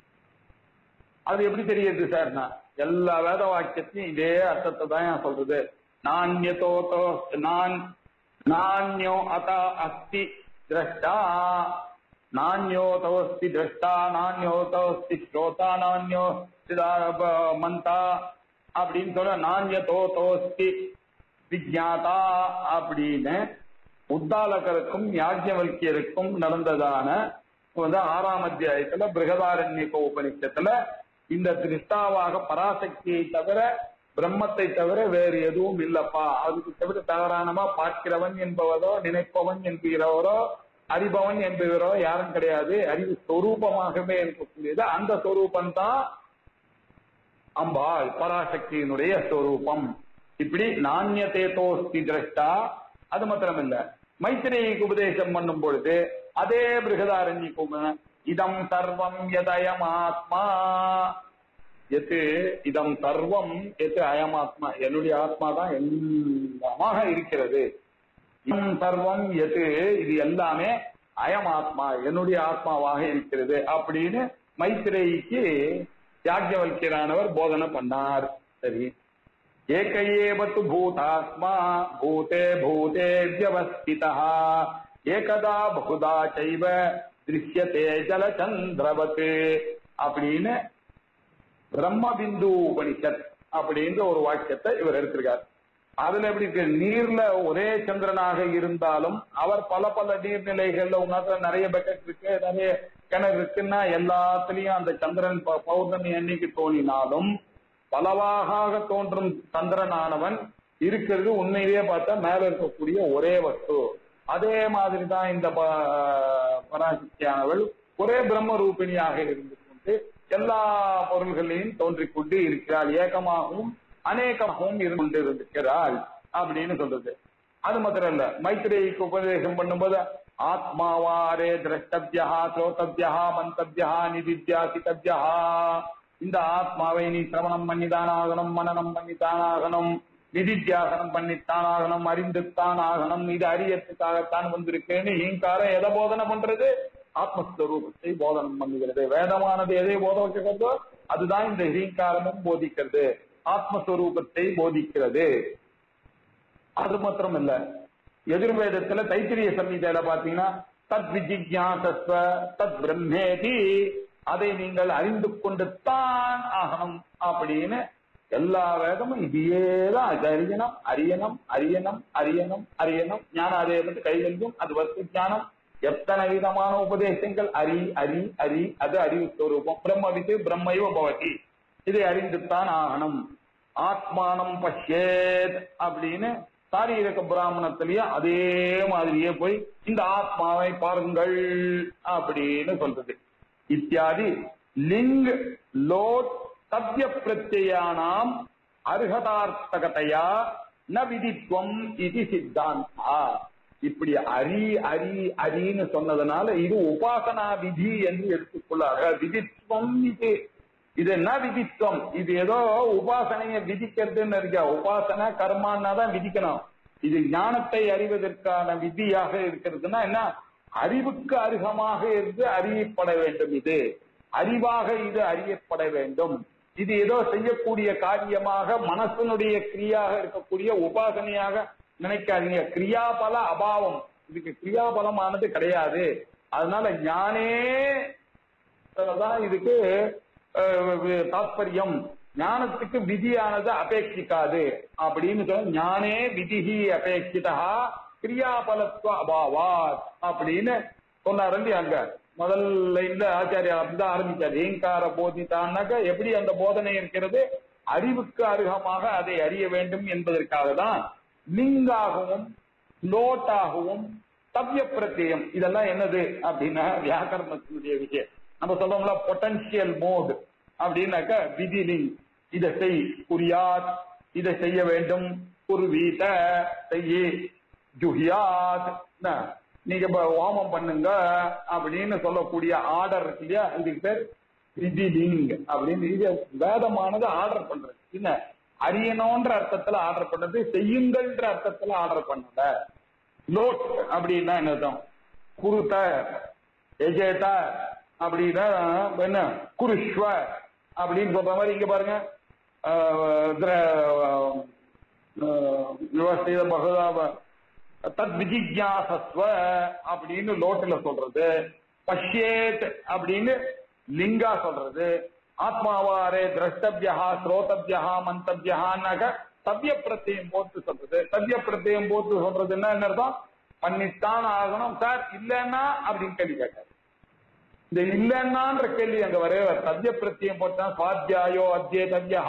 அது எப்படி தெரியுது சார்னா எல்லா வேத வாக்கியத்தையும் இதே அர்த்தத்தை தான் சொல்றது நாண்யதோதோ நான் நாண்யோ அத அஸ்தி திரஷ்டா நாண்யோதோஸ்தி திரஷ்டா நாண்யோதோஸ்தி ஸ்ரோதா நாண்யோ சிதா- ப- மந்தா அப்படின்னு சொல்ல நாண்யதோதோஸ்தி விஜாதா அப்படின்னு உத்தாலகருக்கும் யாஜ்யவல்கியருக்கும் நடந்ததான வந்து ஆறாம் அத்தியாயத்துல பிருகதாரண்யக உபனிஷத்துல இந்த திருஷ்டாவாக பராசக்தியை தவிர பிரம்மத்தை தவிர வேறு எதுவும் இல்லப்பா அதுக்கு தவிர தவறானமா பார்க்கிறவன் என்பவரோ நினைப்பவன் என்கிறவரோ அறிபவன் என்பவரோ யாரும் கிடையாது அறிவு சொரூபமாகவே இருக்கக்கூடியது அந்த சொரூபம் தான் அம்பாள் பராசக்தியினுடைய ஸ்வரூபம் இப்படி நாண்யதேதோஸ்தி திரஷ்டா அது மாத்திரம் இல்ல மைத்திரேயிக்கு உபதேசம் பண்ணும் பொழுது அதே பிருகதாரண்யக்கும் இதம் சர்வம் எதயம் ஆத்மா எது இதம் சர்வம் எது அயமாத்மா என்னுடைய ஆத்மா தான் எல்லாமாக இருக்கிறது இதம் சர்வம் எது இது எல்லாமே அயமாத்மா என்னுடைய ஆத்மாவாக இருக்கிறது அப்படின்னு மைத்திரேயிக்கு யாஜ்யவல்கியரானவர் போதனை பண்ணார் சரி ஏக ஏவ து பூதாத்மா பூதே பூதே வியவஸ்திதா ஏகதா பகுதா சைவ திருஷ்யத்தே ஜலச்சந்திரவத் அப்படின்னு பிரம்மபிந்து உபனிஷத் அப்படின்ற ஒரு வாக்கியத்தை இவர் எடுத்திருக்கார் அதுல எப்படி இருக்கு நீர்ல ஒரே சந்திரனாக இருந்தாலும் அவர் பல பல நீர்நிலைகள்ல உங்க நிறைய பக்கெட் இருக்கு நிறைய கிணறு இருக்குன்னா எல்லாத்துலயும் அந்த சந்திரன் ப- பௌர்ணமி அன்னைக்கு தோணினாலும் பலவாக தோன்றும் சந்திரனானவன் இருக்கிறது உண்மையிலேயே பார்த்தா மேல இருக்கக்கூடிய ஒரே வஸ்து அதே மாதிரி தான் இந்த ப- பராசக்தியானவள் ஒரே பிரம்ம ரூபிணியாக இருந்து கொண்டு எல்லா பொருள்களையும் தோன்றிக் கொண்டு இருக்கிறாள் ஏகமாகவும் அநேகமாகவும் இருந்து கொண்டு இருக்கிறாள் அப்படின்னு சொல்றது அது மாத்திரம் இல்ல மைத்ரேயிக்கு உபதேசம் பண்ணும்போது ஆத்மாவாரே திரஷ்டபியா ஸ்ரோதபியா மந்தபியா நிதித்தியாசிதபியா இந்த ஆத்மாவை நீ சிரவணம் பண்ணித்தானாகணும் மனனம் பண்ணித்தானாகணும் நிதித்தியாசனம் பண்ணித்தானாகணும் அறிந்துத்தான் ஆகணும் இது அறியத்துக்காகத்தான் வந்திருக்கேன்னு ஈங்காரம் எதை போதனை பண்றது ஆத்மஸ்வரூபத்தை போதனம் பண்ணுகிறது வேதமானது எதை போதிக்கிறதோ அதுதான் இந்த ஹீங்காரமும் போதிக்கிறது ஆத்மஸ்வரூபத்தை போதிக்கிறது அது மாத்திரம் இல்ல எதிர்வேதத்துல தைத்திரிய சம்ஹிதையில பாத்தீங்கன்னா தத் விஜிஜாசஸ்வ தத் பிரம்மேதி அதை நீங்கள் அறிந்து கொண்டு தான் ஆகணும் அப்படின்னு எல்லா வேதமும் இதையேதான் அது அறியணும் அறியணும் அறியணும் அறியணும் அறியணும் ஞான அறியறது கைவல்யம் அது வஸ்து ஞானம் எத்தனை விதமான உபதேசங்கள் அறி அறி அறி அது அறிவு ஸ்வரூபம் பிரம்மவித்து பிரம்மைவ பவதி இதை அறிந்துத்தான் ஆகணும் ஆத்மானம் பஷ்யேத் அப்படின்னு சாரீரக பிராமணத்திலேயே அதே மாதிரியே போய் இந்த ஆத்மாவை பாருங்கள் அப்படின்னு சொல்றது இத்தியாதி லிங் லோட் சத்ய பிரத்யானாம் அர்ஹதார்த்தகதையா ந விதித்வம் இது சித்தாந்தா இப்படி அரி அரி அரின்னு சொன்னதுனால இது உபாசனா விதி என்று எடுத்துக்கொள்ளார்கள் விதித்துவம் இது இது என்ன விதித்துவம் இது ஏதோ உபாசனையை விதிக்கிறதுன்னு இருக்க உபாசனை கர்மான்னா தான் விதிக்கணும் இது ஞானத்தை அறிவதற்கான விதியாக இருக்கிறதுனா என்ன அறிவுக்கு அருகமாக இருந்து அறியப்பட வேண்டும் இது அறிவாக இது அறியப்பட வேண்டும் இது ஏதோ செய்யக்கூடிய காரியமாக மனசனுடைய கிரியாக இருக்கக்கூடிய உபாசனையாக நினைக்காதீங்க கிரியாபல அபாவம் இதுக்கு கிரியாபலமானது கிடையாது அதனால ஞானே தான் இதுக்கு அஹ், தாத்பரியம் ஞானத்துக்கு விதியானது அபேட்சிக்காது அப்படின்னு சொல்ல ஞானே விதிஹி அபேட்சிதா கிரியாபலத்துவ அபாவாத் அப்படின்னு சொன்னார் இல்லையா அங்க முதல் லைன்ல ஆச்சாரியா அப்படிதான் ஆரம்பிச்சார் ஏங்கார போதித்தான்னாக்க எப்படி அந்த போதனை இருக்கிறது அறிவுக்கு அருகமாக அதை அறிய வேண்டும் என்பதற்காக தான் லிங்காகவும் லோட்டாகவும் தவ்ய பிரத்யம் இதெல்லாம் என்னது அப்படின்னா வியாக்கரணத்தினுடைய விஷயம் நம்ம சொல்றோம்ல பொட்டன்சியல் மோடு அப்படின்னாக்க விதிலிங் இதை செய் புரியாத் இதை செய்ய வேண்டும் குருவீத செய்யி ஜுஹியாத் என்ன, நீங்க இப்ப ஹோமம் பண்ணுங்க அப்படின்னு சொல்லக்கூடிய ஆர்டர் இருக்கு இல்லையா இதுக்கு பேர் விதிலிங் அப்படின்னு இது வேதமானது ஆர்டர் பண்றது என்ன அறியணும்ன்ற அர்த்தத்துல ஆர்டர் பண்ணது செய்யுங்கள்ன்ற அர்த்தத்துல ஆர்டர் பண்ணல லோட் அப்படின்னா என்னதான் குருத்த எஜேத அப்படின்னா என்ன குருஷ்வ அப்படின்னு சொல்ற மாதிரி இங்க பாருங்க ஆஹ் திர- ஆஹ் விவசாய பகதாவ தத் விஜிஜாசஸ்வ அப்படின்னு லோட்டுல சொல்றது பஷ்யேத் அப்படின்னு லிங்கா சொல்றது ஆத்மாவாரே திரஷ்டபியா ஸ்ரோதபியா மந்தபியான்னாக்க சவ்ய பிரத்தியம் போட்டு சொல்றது சவ்ய பிரத்தியம் போட்டு சொல்றது என்ன என்ன அர்த்தம் பண்ணித்தான் ஆகணும் சார் இல்லைன்னா அப்படின்னு கேள்வி கேட்டார் இந்த இல்லைன்னான்ற கேள்வி அங்க வரவே வர சத்ய பிரத்தியம் போட்டா சுவாத்தியாயோ அத்தியேதவ்யா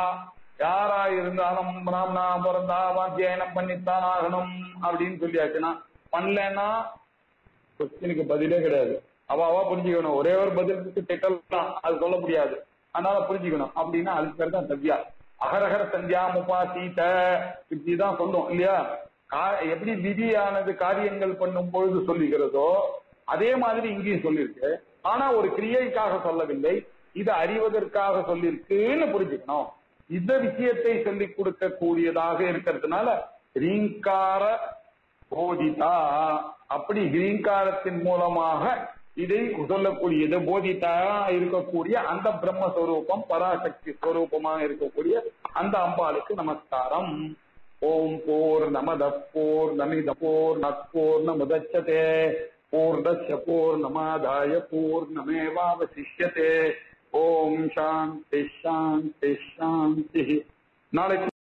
யாரா இருந்தாலும் பிராமணா பிறந்தா வாத்தியாயனம் பண்ணித்தான் ஆகணும் அப்படின்னு சொல்லியாச்சுன்னா பண்ணலன்னா கொஸ்டினுக்கு பதிலே கிடையாது அவ அவ புரிஞ்சுக்கணும் ஒரே ஒரு பதிலுக்கு திட்டல் தான் அது சொல்ல முடியாது அதனால புரிஞ்சுக்கணும் அப்படின்னா அதுக்கு பேர் தான் சத்யா அகரகர சந்தியா முபாசீத இப்படிதான் சொல்லும் இல்லையா கா- எப்படி விதியானது காரியங்கள் பண்ணும் பொழுது சொல்லுகிறதோ அதே மாதிரி இங்கேயும் சொல்லியிருக்கு ஆனா ஒரு கிரியைக்காக சொல்லவில்லை இது அறிவதற்காக சொல்லியிருக்குன்னு புரிஞ்சுக்கணும் இந்த விஷயத்தை சொல்லிக் கொடுக்க கூடியதாக இருக்கிறதுனால ரீங்கார போதிதா அப்படி கிரீங்காரத்தின் மூலமாக இதை சொல்லக்கூடியது போதித்தா இருக்கக்கூடிய அந்த பிரம்மஸ்வரூபம் பராசக்தி ஸ்வரூபமாக இருக்கக்கூடிய அந்த அம்பாளுக்கு நமஸ்காரம் ஓம் போர் நமத போர் நமித போர் நற்போர் நமுதச்சதே பூர்ணஸ்ய பூர்ணமாதாய பூர்ணமேவாவசிஷ்யதே ஓம் சாந்தி சாந்தி சாந்தி நாளைக்கு